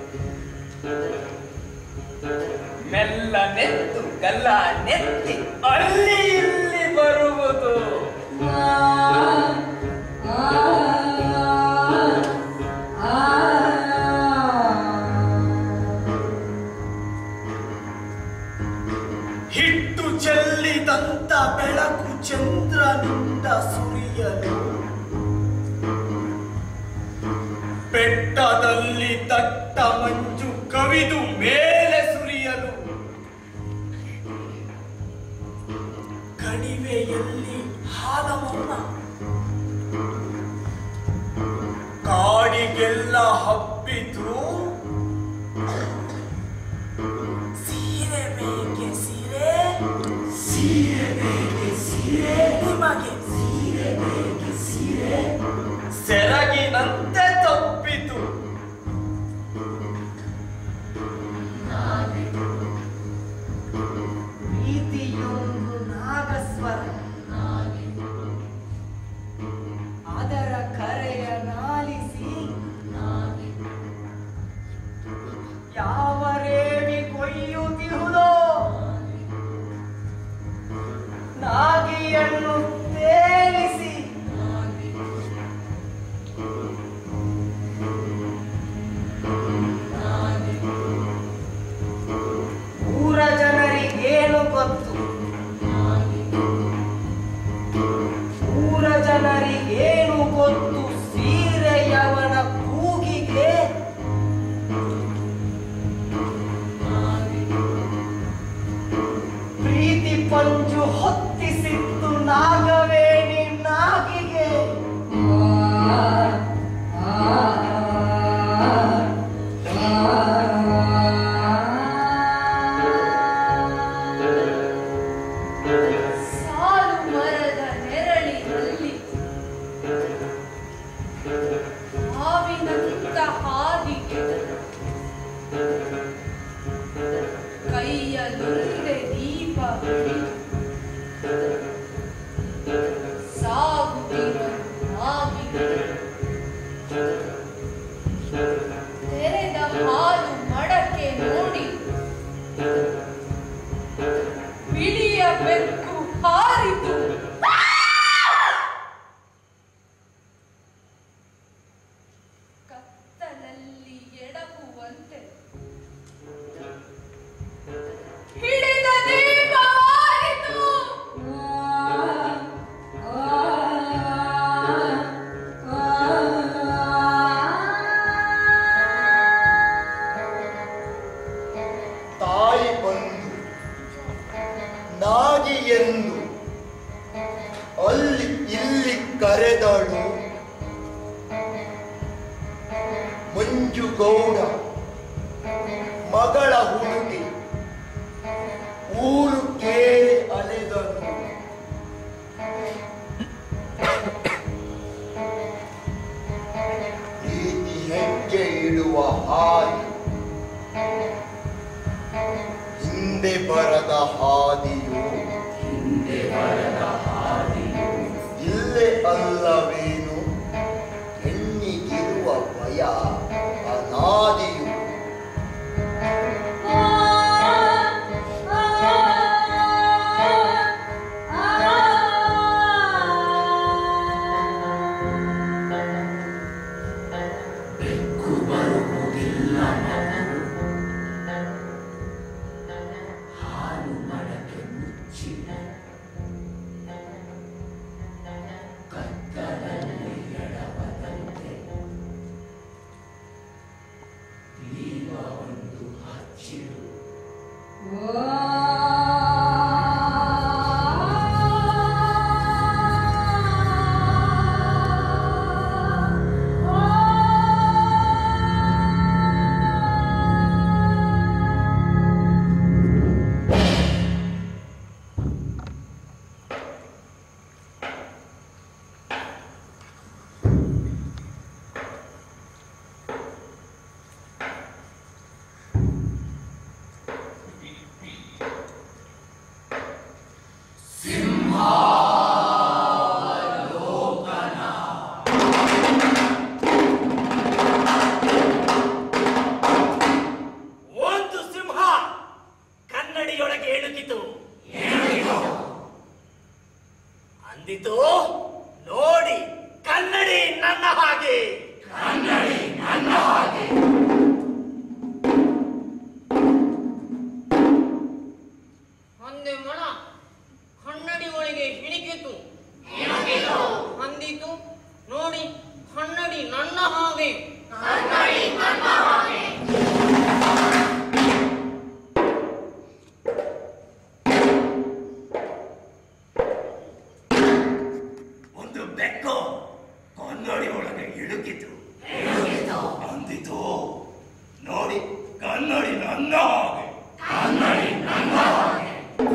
ಮೆಲ್ಲನೆತ್ತು ಗಲ್ಲ ನೆತ್ತಿ ಅಲ್ಲಿ ಇಲ್ಲಿ ಬರುವುದು ಹಿಟ್ಟು ಚೆಲ್ಲಿದಂತ ಬೆಳಕು ಚಂದ್ರನಿಂದ ಸುರಿಯಲು ಬೆಟ್ಟದಲ್ಲಿ ದಟ್ಟ ಮಂಜು ಕವಿದು ಮೇಲೆ ಸುರಿಯಲು ಕಣಿವೆಯಲ್ಲಿ ಹಾಲಮೌನ ಕಾಡಿಗೆಲ್ಲ ಹಬ್ಬಿತು ಸೀರೆ ಬೇಕೆ ಸೀರೆ ಸೀರೆ ಬೇಕೆ ಸೀರೆ ನಿಮಗೆ ಸೀರೆ ಬೇಕೆ ಸೀರೆ ಸೆರಗಿನಂತೆ ತಪ್ಪಿತು ಮಂಜು ಹೊತ್ತಿಸಿತ್ತು ನಾಗವೇ ನಿನ್ನಾಗಿಗೆ ಸಾಲು ಮರದ ನೆರಳಿನಲ್ಲಿ ಹಾವಿನಂತ ಹಾದಿಗೆ ಕೈಯಲ್ಲೊಂದೆ ದೀಪ ಸಾಗುತ್ತಿರುವ ನಾವಿಗೆ ತೆರೆದ ಹಾಲು ಮಡಕೆ ನೋಡಿ ಬಿಳಿಯ ಬೆಕ್ಕು ಹಾರಿತು ಕತ್ತಲಲ್ಲಿ ಎಡವುವಂತೆ ಹಿಡಿದ ದೀಪವಾಯಿತು ತಾಯಿ ಬಂದು ನಾಗಿ ಎಂದು ಅಲ್ಲಿ ಇಲ್ಲಿ ಕರೆದಳು ಮಂಜು ಗೌಡ ಮಗಳ ಹುಡುಗಿ ಊರು ಕೇಳಿ ಅಲೆದನು ಪ್ರೀತಿ ಹೆಜ್ಜೆ ಇಡುವ ಹಾದಿ ಹಿಂದೆ ಬರದ ಹಾದಿಯು ಹಿಂದೆ ಬರದ ಹಾದಿಯು ಇಲ್ಲೇ ಅಲ್ಲವೇನು ಹೆಣ್ಣಿಗಿರುವ ಭಯ ಅನಾದಿಯು ಬೆಕ್ಕು ಬರುವುದಿಲ್ಲ ಮಗು ಹಾಲು ಮಡಕೆ ಮುಚ್ಚಿದ ಕತ್ತಲಲ್ಲಿ ಎಡವದಂತೆ ದೀಪವೊಂದು ಹಚ್ಚಿರು ಒಂದು ಸಿಂಹ ಕನ್ನಡಿಯೊಳಗೆ ಇಳುಕಿತು ಅಂದಿತು ನೋಡಿ ಕನ್ನಡಿ ನನ್ನ ಹಾಗೆ ಕನ್ನಡಿ ನನ್ನ ಹಾಗೆ ಒಂದೇ ಮೊಳ ಕನ್ನಡಿ ಒಳಗೆ ಹಿಣಿಕಿತು ಅಂದಿತು ನೋಡಿ ಕನ್ನಡಿ ನನ್ನ ಹಾಗೆ ಒಂದು ಬೆಕ್ಕು ಕನ್ನಡಿಯೊಳಗೆ ಇಳುಕಿತು ಅಂದಿತು ನೋಡಿ ಕನ್ನಡಿ ನನ್ನ ಹಾಗೆ ಕನ್ನಡಿ ನನ್ನ ಹಾಗೆ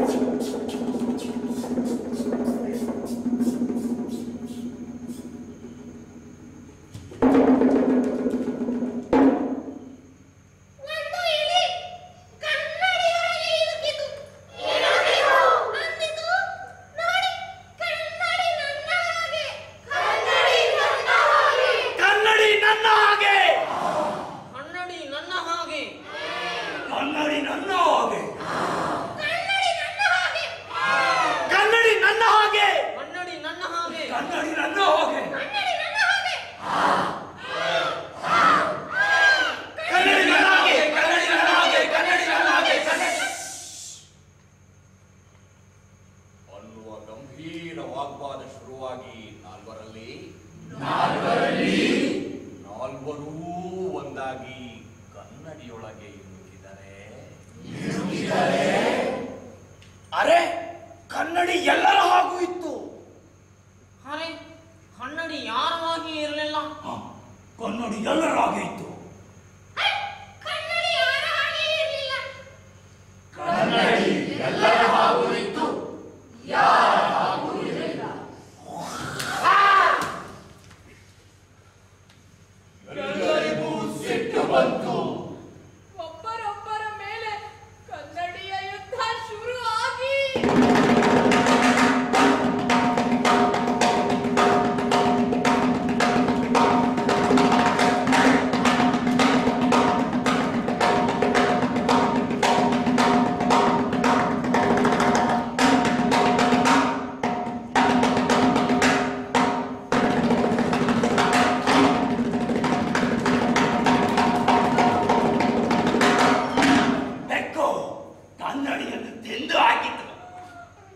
ಒಂದು ಇಲಿ ಕನ್ನಡಿಯೊಳಗೆ ಇಳುಕಿತು. ಅಂದಿತು, ನೋಡಿ, ಕನ್ನಡಿ ನನ್ನ ಹಾಗೆ. ಕನ್ನಡಿ ನನ್ನ ಹಾಗೆ. ಕನ್ನಡಿ ನನ್ನ ಹಾಗೆ ಕನ್ನಡಿ ನನ್ನ ಹಾಗೆ ಕನ್ನಡಿ ನನ್ನ ಹಾಗೆ ಕನ್ನಡಿ ನನ್ನ ಹಾಗೆ. ಕನ್ನಡಿ ನನ್ನ ಹಾಗೆ ಕನ್ನಡಿ ನನ್ನ ಹಾಗೆ ಕನ್ನಡಿ ನನ್ನ ಹಾಗೆ ಕನ್ನಡಿ ನನ್ನ ಹಾಗೆ. ಕನ್ನಡಿ ನನ್ನ ಹಾಗೆ ಕನ್ನಡಿ ನನ್ನ ಹಾಗೆ ಕನ್ನಡಿ ನನ್ನ ಹಾಗೆ ಕನ್ನಡಿ ಅನ್ನುವ ಗಂಭೀರ ವಾಗ್ವಾದ ಶುರುವಾಗಿ ನಾಲ್ವರಲ್ಲಿ ನಾಲ್ವರಲ್ಲಿ ನಾಲ್ವರೂ ಒಂದಾಗಿ ಕನ್ನಡಿಯೊಳಗೆ ಇಣುಕಿದರೆ ಇರು ಬೆಕ್ಕು ಕನ್ನಡಿಯನ್ನು ತಿಂದು ಹಾಕಿತು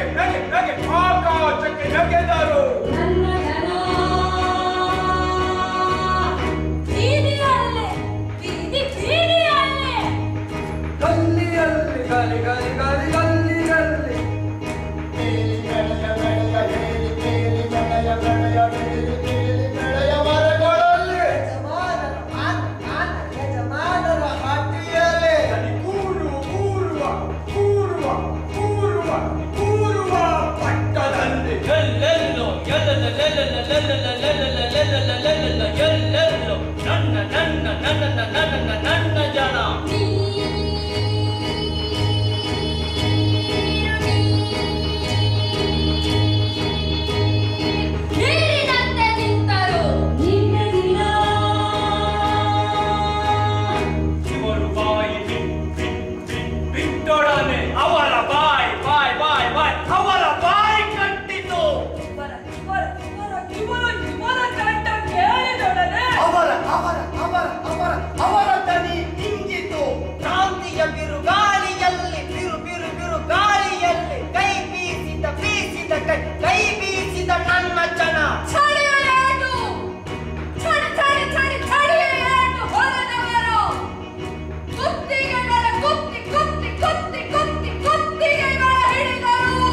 ನಗೆ ನಗೆ ನಗೆ ಆಕಾಶಕ್ಕೆ ನಗೆದರು ಬೀದಿಯಲ್ಲೇ ಬೀದಿ ಬೀದಿಯಲ್ಲೇ ಗಲ್ಲಿಯಲ್ಲಿ ಗಲಿ ಗಲಿ ಗಲಿ ಗಲ್ಲಿಯಲ್ಲಿ ಕೂರುವ ಕೂರುವ ಕೂರುವ ಕೂರುವ ಕೂರುವ ಪಟ್ಟದಲ್ಲಿ ಎಲ್ಲೆಲ್ಲೋ ಎಲ್ಲೆಲ್ಲೋ ಎಲ್ಲೆಲ್ಲೋ ನನ್ನ ನನ್ನ ನನ್ನ ನನ್ನ ನನ್ನ ಜನ ನೀರಿನಂತೆ ನಿಂತರು ಇವರು ಬಾಯಿ ಬಿನ್ ಬಿನ್ ಬಿನ್ ಬಿಟ್ಟೊಡನೆ ಅವರ ಬಾಯಿ ಬಾಯಿ ಬಾಯಿ ಬಾಯಿ ಅವರ ಬಾಯಿ ಕಟ್ಟಿತು ಇವರ ಇವರ ಇವರ ಇವರ ಇವರ ಕಂಠ ಕೇಳಿದೊಡನೆ ಅವರ ಅವರ ಅವರ ಅವರ ಅವರ ದನಿ ಇಂಗಿತು ಕ್ರಾಂತಿಯ ಬಿರುಗಾಳಿಯಲ್ಲಿ ಬಿರು ಬಿರು ಬಿರು ಗಾಳಿಯಲ್ಲಿ ಕೈ ಬೀಸಿದ ಬೀಸಿದ ಕೈ ಕೈ ಬೀಸಿದ ನನ್ನ ಜನ ಚಳಿಯಲೇಟು ಚಳಿ ಚಳಿ ಚಳಿ ಚಳಿಯಲೇಟು ಹೊರದವರು ಕುತ್ತಿಗೆಗಳ ಕುತ್ತಿ ಕುತ್ತಿ ಕುತ್ತಿ ಕುತ್ತಿ ಕುತ್ತಿಗೆಗಳ ಹಿಡಿದರು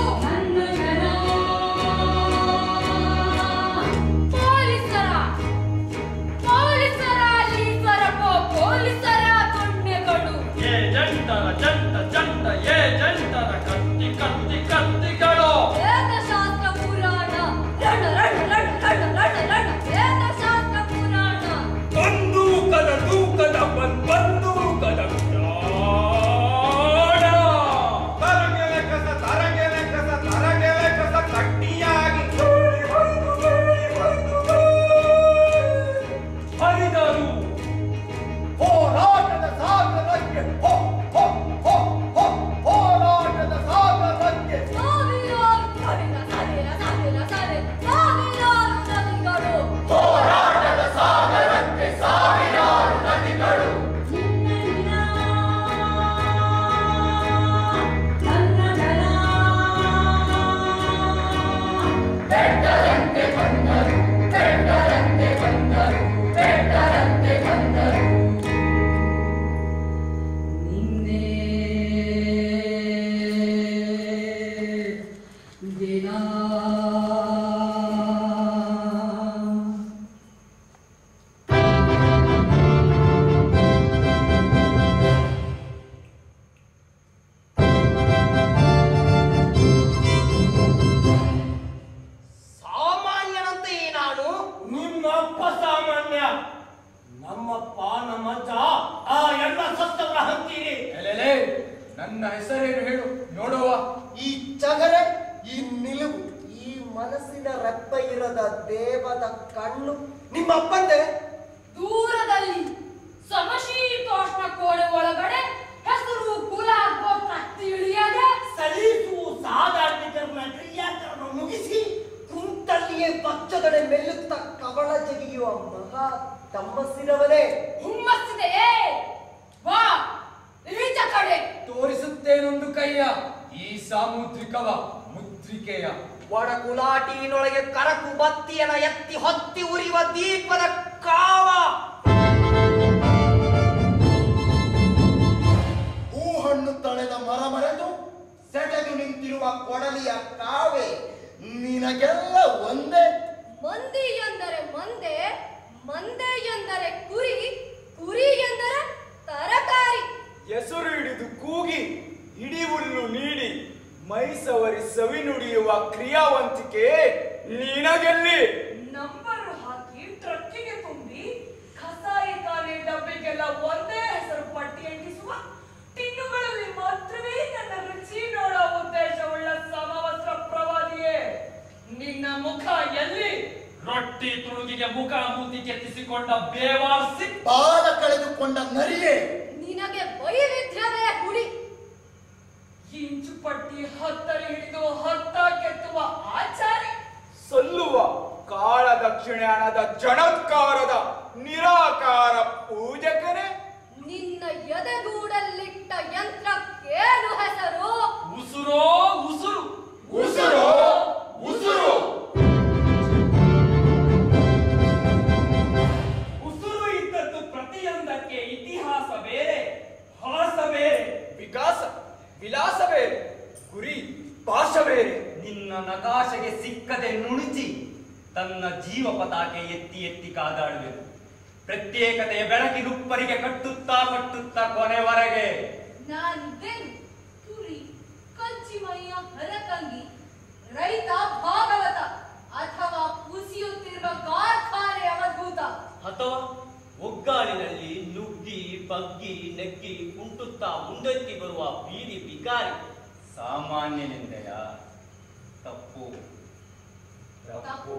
ಪೊಲೀಸರ ಪೊಲೀಸರ ಅಲ್ಲಿ ಸರಕೋ ಪೊಲೀಸರ ದೊಣ್ಣೆಗಳು ಏ ಜಂಟರ ಜಂಟ ಜಂಟ ಏ ಜಂಟರ ಕತ್ತಿ ಕತ್ತಿ ಕತ್ತಿಗಳು ವೇದಶಾಸ್ತ್ರ ಪುರಾಣ ರಣ ರಣ ರಣ ರಣ ರಣ ರಣ ವೇದಶಾಸ್ತ್ರ ಪುರಾಣ ಬಂದೂಕದ ತೂಕದ ಬನ್ ಬಂದೂಕದ ಪ್ರಾಣ ತರಗೆಲೆ ಕಸ ತರಗೆಲೆ ಕಸ ತರಗೆಲೆ ಕಸ ಕಟ್ಟಿಯಾಗಿ ಹರಿದರು ಹೋರಾಟದ ಸಾಗರಕ್ಕೆ ಹೋ ಹೋ ಹೋ ಹೋ ಹೋರಾಟದ ಸಾಗರಕ್ಕೆ ಸಾವಿರಾರು ಸಾವಿರ ಸಾವಿರ ಸಾವಿರ ಸಾವಿರ ಸಾವಿರಾರು ನದಿಗಳು ಹೋರಾಟದ ಸಾಗರಕ್ಕೆ ಸಾವಿರಾರು ನದಿಗಳು ಬೆಟ್ಟದಂತೆ ಬಂದರು ಬೆಟ್ಟದಂತೆ ಬಂದರು ಬೆಟ್ಟದಂತೆ ಬಂದರು ನಿನ್ನೆ ದಿನ ಸಾಮಾನ್ಯನಂತೆ ಈ ನಾನು ನಿಮ್ಮಪ್ಪ ಸಾಮಾನ್ಯ ನಮ್ಮಪ್ಪ ನಮ್ಮಜ್ಜ ಆ ಎಲ್ಲ ಸತ್ತವರ ಹಂತೀರಿ ಎಲೆಲೆ ನನ್ನ ಹೆಸರೇನು ಹೇಳು ನೋಡುವ ಈ ಚಗರೆ ಈ ನಿಲುವು ಈ ಮನಸ್ಸಿನ ರೆಪ್ಪ ಇರದ ದೇವದ ಕಣ್ಣು ನಿಮ್ಮಪ್ಪಂದೆ ದೂರದಲ್ಲಿ ಸಮಶೀತೋಷ್ಣ ಕೋಣೆ ಒಳಗಡೆ ಹೆಸರು ಕುಲ ಗೋತ್ರ ತಿಳಿಯದೆ ಸಲೀಸು ಸಾಧಾರಣೀಕರಣ ಕ್ರಿಯಾಕರಣ ಮುಗಿಸಿ ಕುಂತಲ್ಲಿಯೇ ಪಚ್ಚದಡೆ ಮೆಲ್ಲುತ್ತ ಕವಳ ಜಗಿಯುವ ಮಹಾ ತಮ್ಮಸ್ಸಿನವನೇ ಹುಮ್ಮಸ್ಸಿದೆಯೇ ಬಾ ಈಚ ಕಡೆ ತೋರಿಸುತ್ತೇನೊಂದು ಕೈಯ ಈ ಸಾಮುದ್ರಿಕವ ಮುದ್ರಿಕೆಯ ಒಡಕುಲಾಟಿನೊಳಗೆ ಕರಕು ಬತ್ತಿಯನ ಎತ್ತಿ ಹೊತ್ತಿ ಉರಿಯುವ ದೀಪದ ಕಾವ ಹೂಹಣ್ಣು ತಳೆದ ಮರ ಮರೆತು ಸೆಟೆದು ನಿಂತಿರುವ ಕೊಡಲಿಯ ಕಾವೆ ನಿನಗೆಲ್ಲ ಒಂದೇ ಮಂದಿ ಎಂದರೆ ಮಂದೆ ಮಂದೆ ಎಂದರೆ ಕುರಿ ಕುರಿ ಎಂದರೆ ತರಕಾರಿ ಹೆಸರು ಹಿಡಿದು ಕೂಗಿ ಇಡೀ ಹುಲ್ಲು ನೀಡಿ ಮೈ ಸವರಿ ಸವಿ ನುಡಿಯುವ ಕ್ರಿಯಾವಂತಿಕೆ ನಿನಗೆಲ್ಲಿ ನಂಬರ್ ಹಾಕಿ ಟ್ರಕ್ಕಿಗೆ ತುಂಬಿ ಕಸಾಯಿ ಖಾನೆ ಡಬ್ಬಿಗೆಲ್ಲ ಒಂದೇ ಹೆಸರು ಪಟ್ಟಿ ಅಂಟಿಸುವ ತಿನ್ನುಗಳಲ್ಲಿ ಮಾತ್ರವೇ ನನ್ನ ರುಚಿ ನೋಡೋ ಉದ್ದೇಶವುಳ್ಳ ಸಮವಸ್ತ್ರ ಪ್ರವಾದಿಯೇ ನಿನ್ನ ಮುಖ ಎಲ್ಲಿ ರೊಟ್ಟಿ ತುಳುಗಿಗೆ ಮುಖ ಮೂತಿ ಕೆತ್ತಿಸಿಕೊಂಡ ಬೇವಾಸಿ ಪಾದ ಕಳೆದುಕೊಂಡ ನರಿಯೇ ನಿನಗೆ ವೈವಿಧ್ಯವೇ ಹುಡಿ ಇಂಚು ಪಟ್ಟಿ ಹತ್ತರಿ ಹಿಡಿದು ಹತ್ತ ಕೆತ್ತುವ ಆಚಾರಿ ಸಲ್ಲುವ ಕಾಳ ದಕ್ಷಿಣೆ ಹಣದ ಜಣತ್ಕಾರದ ನಿರಾಕಾರ ಪೂಜಕನೇ ನಿನ್ನ ಎದೆಗೂಡಲ್ಲಿಟ್ಟ ಯಂತ್ರಕ್ಕೇನು ಹೆಸರು ಉಸುರೋ ಉಸುರು ವಿಕಾಸ ವಿಲಾಸ ಬೇರೆ ಗುರಿ ಭಾಷ ಬೇರೆ ನಿನ್ನ ನಕಾಶೆಗೆ ಸಿಕ್ಕದೆ ನುಣುಚಿ ತನ್ನ ಜೀವ ಪತಾಕೆ ಎತ್ತಿ ಎತ್ತಿ ಕಾದಾಡುವೆನು ಪ್ರತ್ಯೇಕತೆಯ ಬೆಳಕಿನುಪ್ಪರಿಗೆ ಕಟ್ಟುತ್ತಾ ಕಟ್ಟುತ್ತಾ ಕೊನೆವರೆಗೆ ನಾನಿದ್ದೇನು ತುರಿ ಕಂಚಿಮಯ್ಯ ಹರಕಂಗಿ ರೈತ ಭಾಗವತ ಅಥವಾ ಕುಸಿಯುತ್ತಿರುವ ಕಾರ್ಖಾನೆ ಅವಧೂತ ಅಥವಾ ಒಗ್ಗಾಲಿನಲ್ಲಿ ನುಗ್ಗಿ ಬಗ್ಗಿ ನೆಗ್ಗಿ ಕುಂಟುತ್ತಾ ಮುಂದೆತ್ತಿ ಬರುವ ಬೀದಿ ಬಿಕಾರಿ ಸಾಮಾನ್ಯನೆಂದೆಯ ತಪ್ಪು ತಪ್ಪು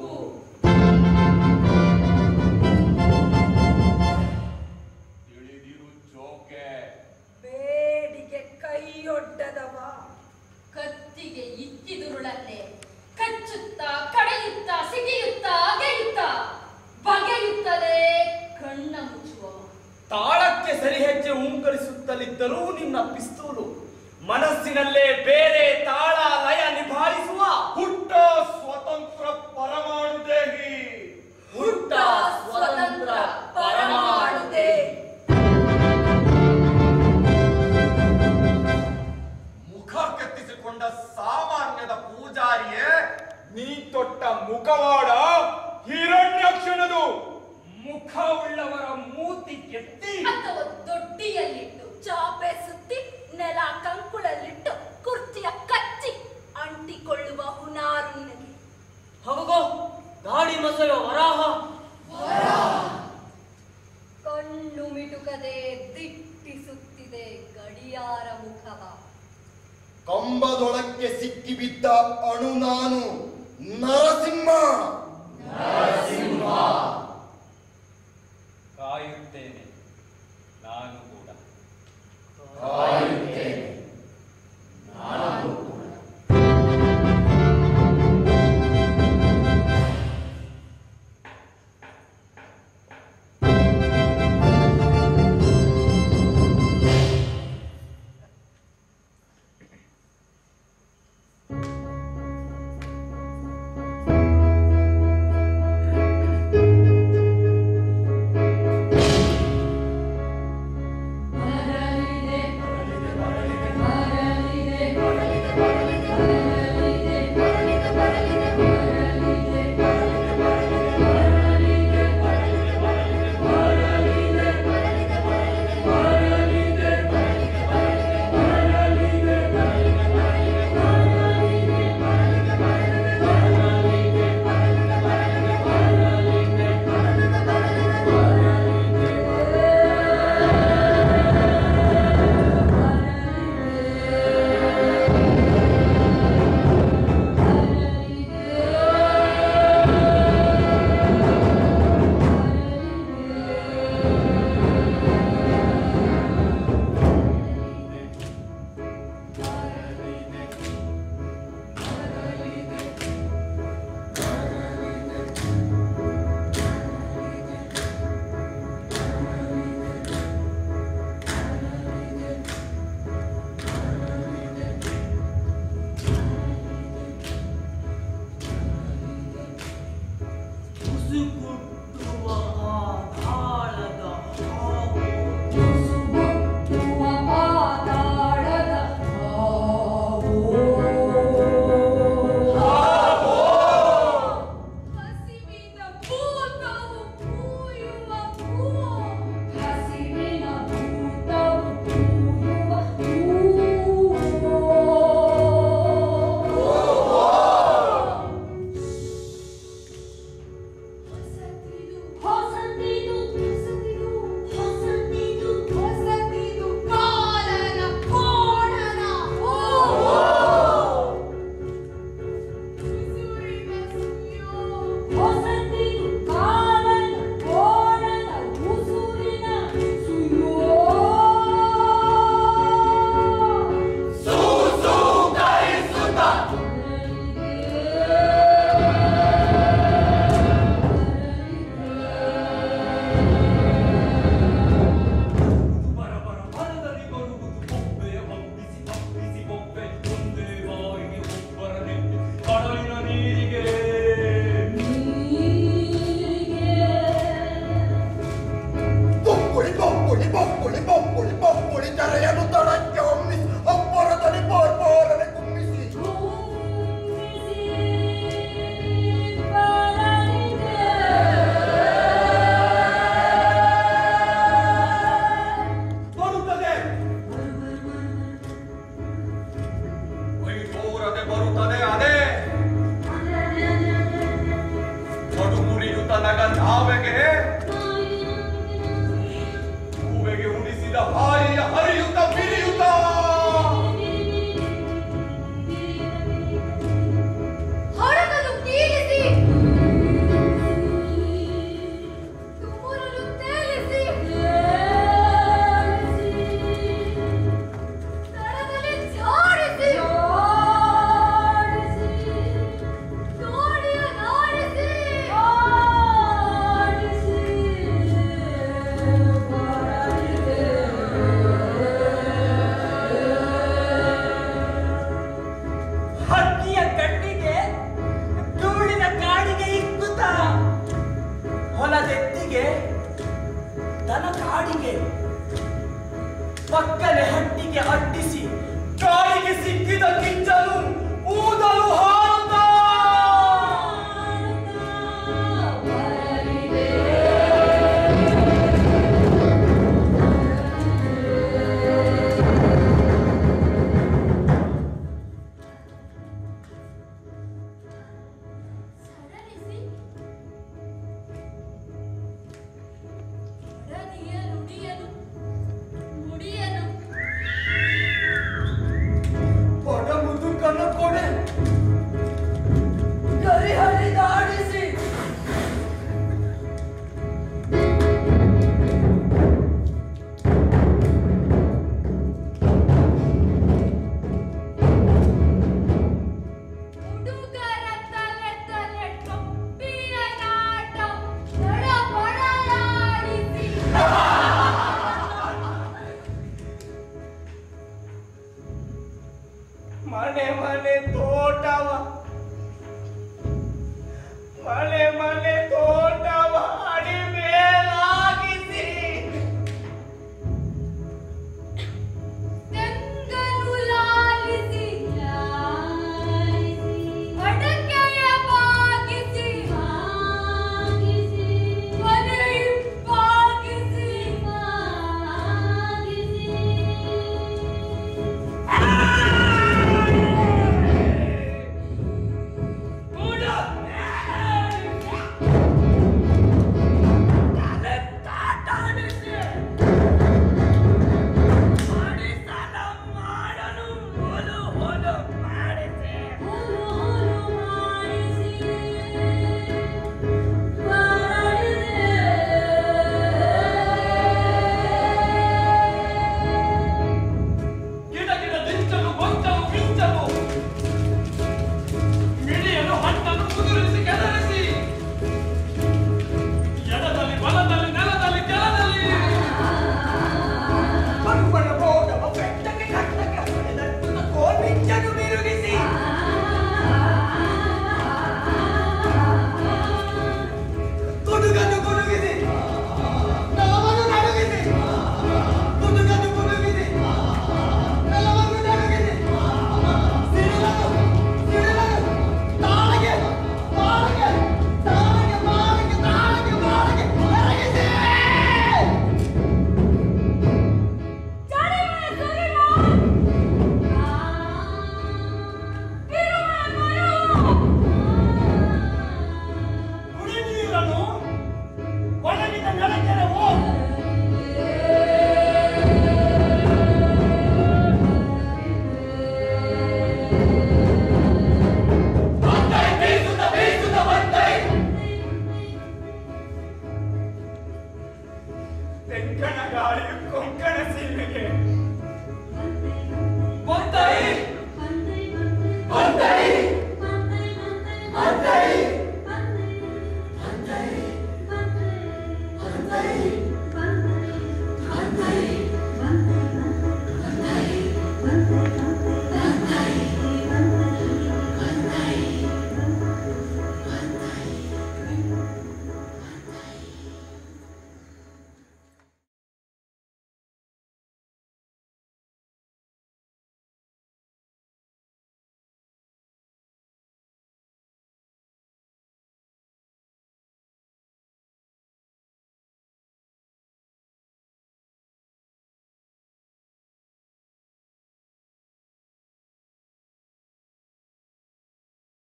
ತಿಳಿದಿರು ಜೋಕೆ ಬೇಡಿಗೆ ಕೈಯೊಡ್ಡದವ ಕತ್ತಿಗೆ ಇಕ್ಕಿದುರುಳನ್ನೇ ಕಚ್ಚುತ್ತಾ ಕಡೆಯುತ್ತಾ ಸಿಗಿಯುತ್ತಾ ಅಗೆಯುತ್ತಾ ಬಗೆಯುತ್ತಲೇ ಕಣ್ಣ ಮುಚ್ಚುವವ ತಾಳಕ್ಕೆ ಸರಿ ಹೆಜ್ಜೆ ಉಂಕರಿಸುತ್ತಲಿದ್ದರೂ ನಿನ್ನ ಪಿಸ್ತೂಲು ಮನಸ್ಸಿನಲ್ಲೇ ಬೇರೆ ತಾಳ ಲಯ ನಿಭಾಯಿಸುವ ಹುಟ್ಟ ಸ್ವತಂತ್ರ ಪರಮಾಣು ದೇಹಿ ಹುಟ್ಟ ಸ್ವತಂತ್ರ ಪರಮಾಣುದೇ ಮುಖ ಕೆತ್ತಿಸಿಕೊಂಡ ಸಾಮಾನ್ಯದ ಪೂಜಾರಿಯೇ ನೀ ತೊಟ್ಟ ಮುಖವಾಡ ಹಿರಣ್ಯಕ್ಷಣದು ಮುಖವುಳ್ಳವರ ಮೂತಿ ಕೆತ್ತಿ ಅಥವಾ ದೊಡ್ಡಿಯಲ್ಲಿಟ್ಟು ಚಾಪೆ ಸುತ್ತಿ ನೆಲ ಕಂಕುಳಲ್ಲಿಟ್ಟು ಕುರ್ಚಿಯ ಕಚ್ಚಿ ಅಂಟಿಕೊಳ್ಳುವ ಹುನಾರು ನಿನಗೆ ಹಗಗೋ ಗಾಡಿ ಮಸೆಯೋ ವರಾಹ ಕಣ್ಣು ಮಿಟುಕದೆ ದಿಟ್ಟಿಸುತ್ತಿದೆ ಗಡಿಯಾರ ಮುಖವ ಕಂಬದೊಳಕ್ಕೆ ಸಿಕ್ಕಿಬಿದ್ದ ಅಣು ನಾನು ನರಸಿಂಹ ಕಾಯುತ್ತೇನೆ ನಾನು ಕೂಡ ಆ ಮನೆ ಮನೆ ತೋಟವ ಮನೆ ಮನೆ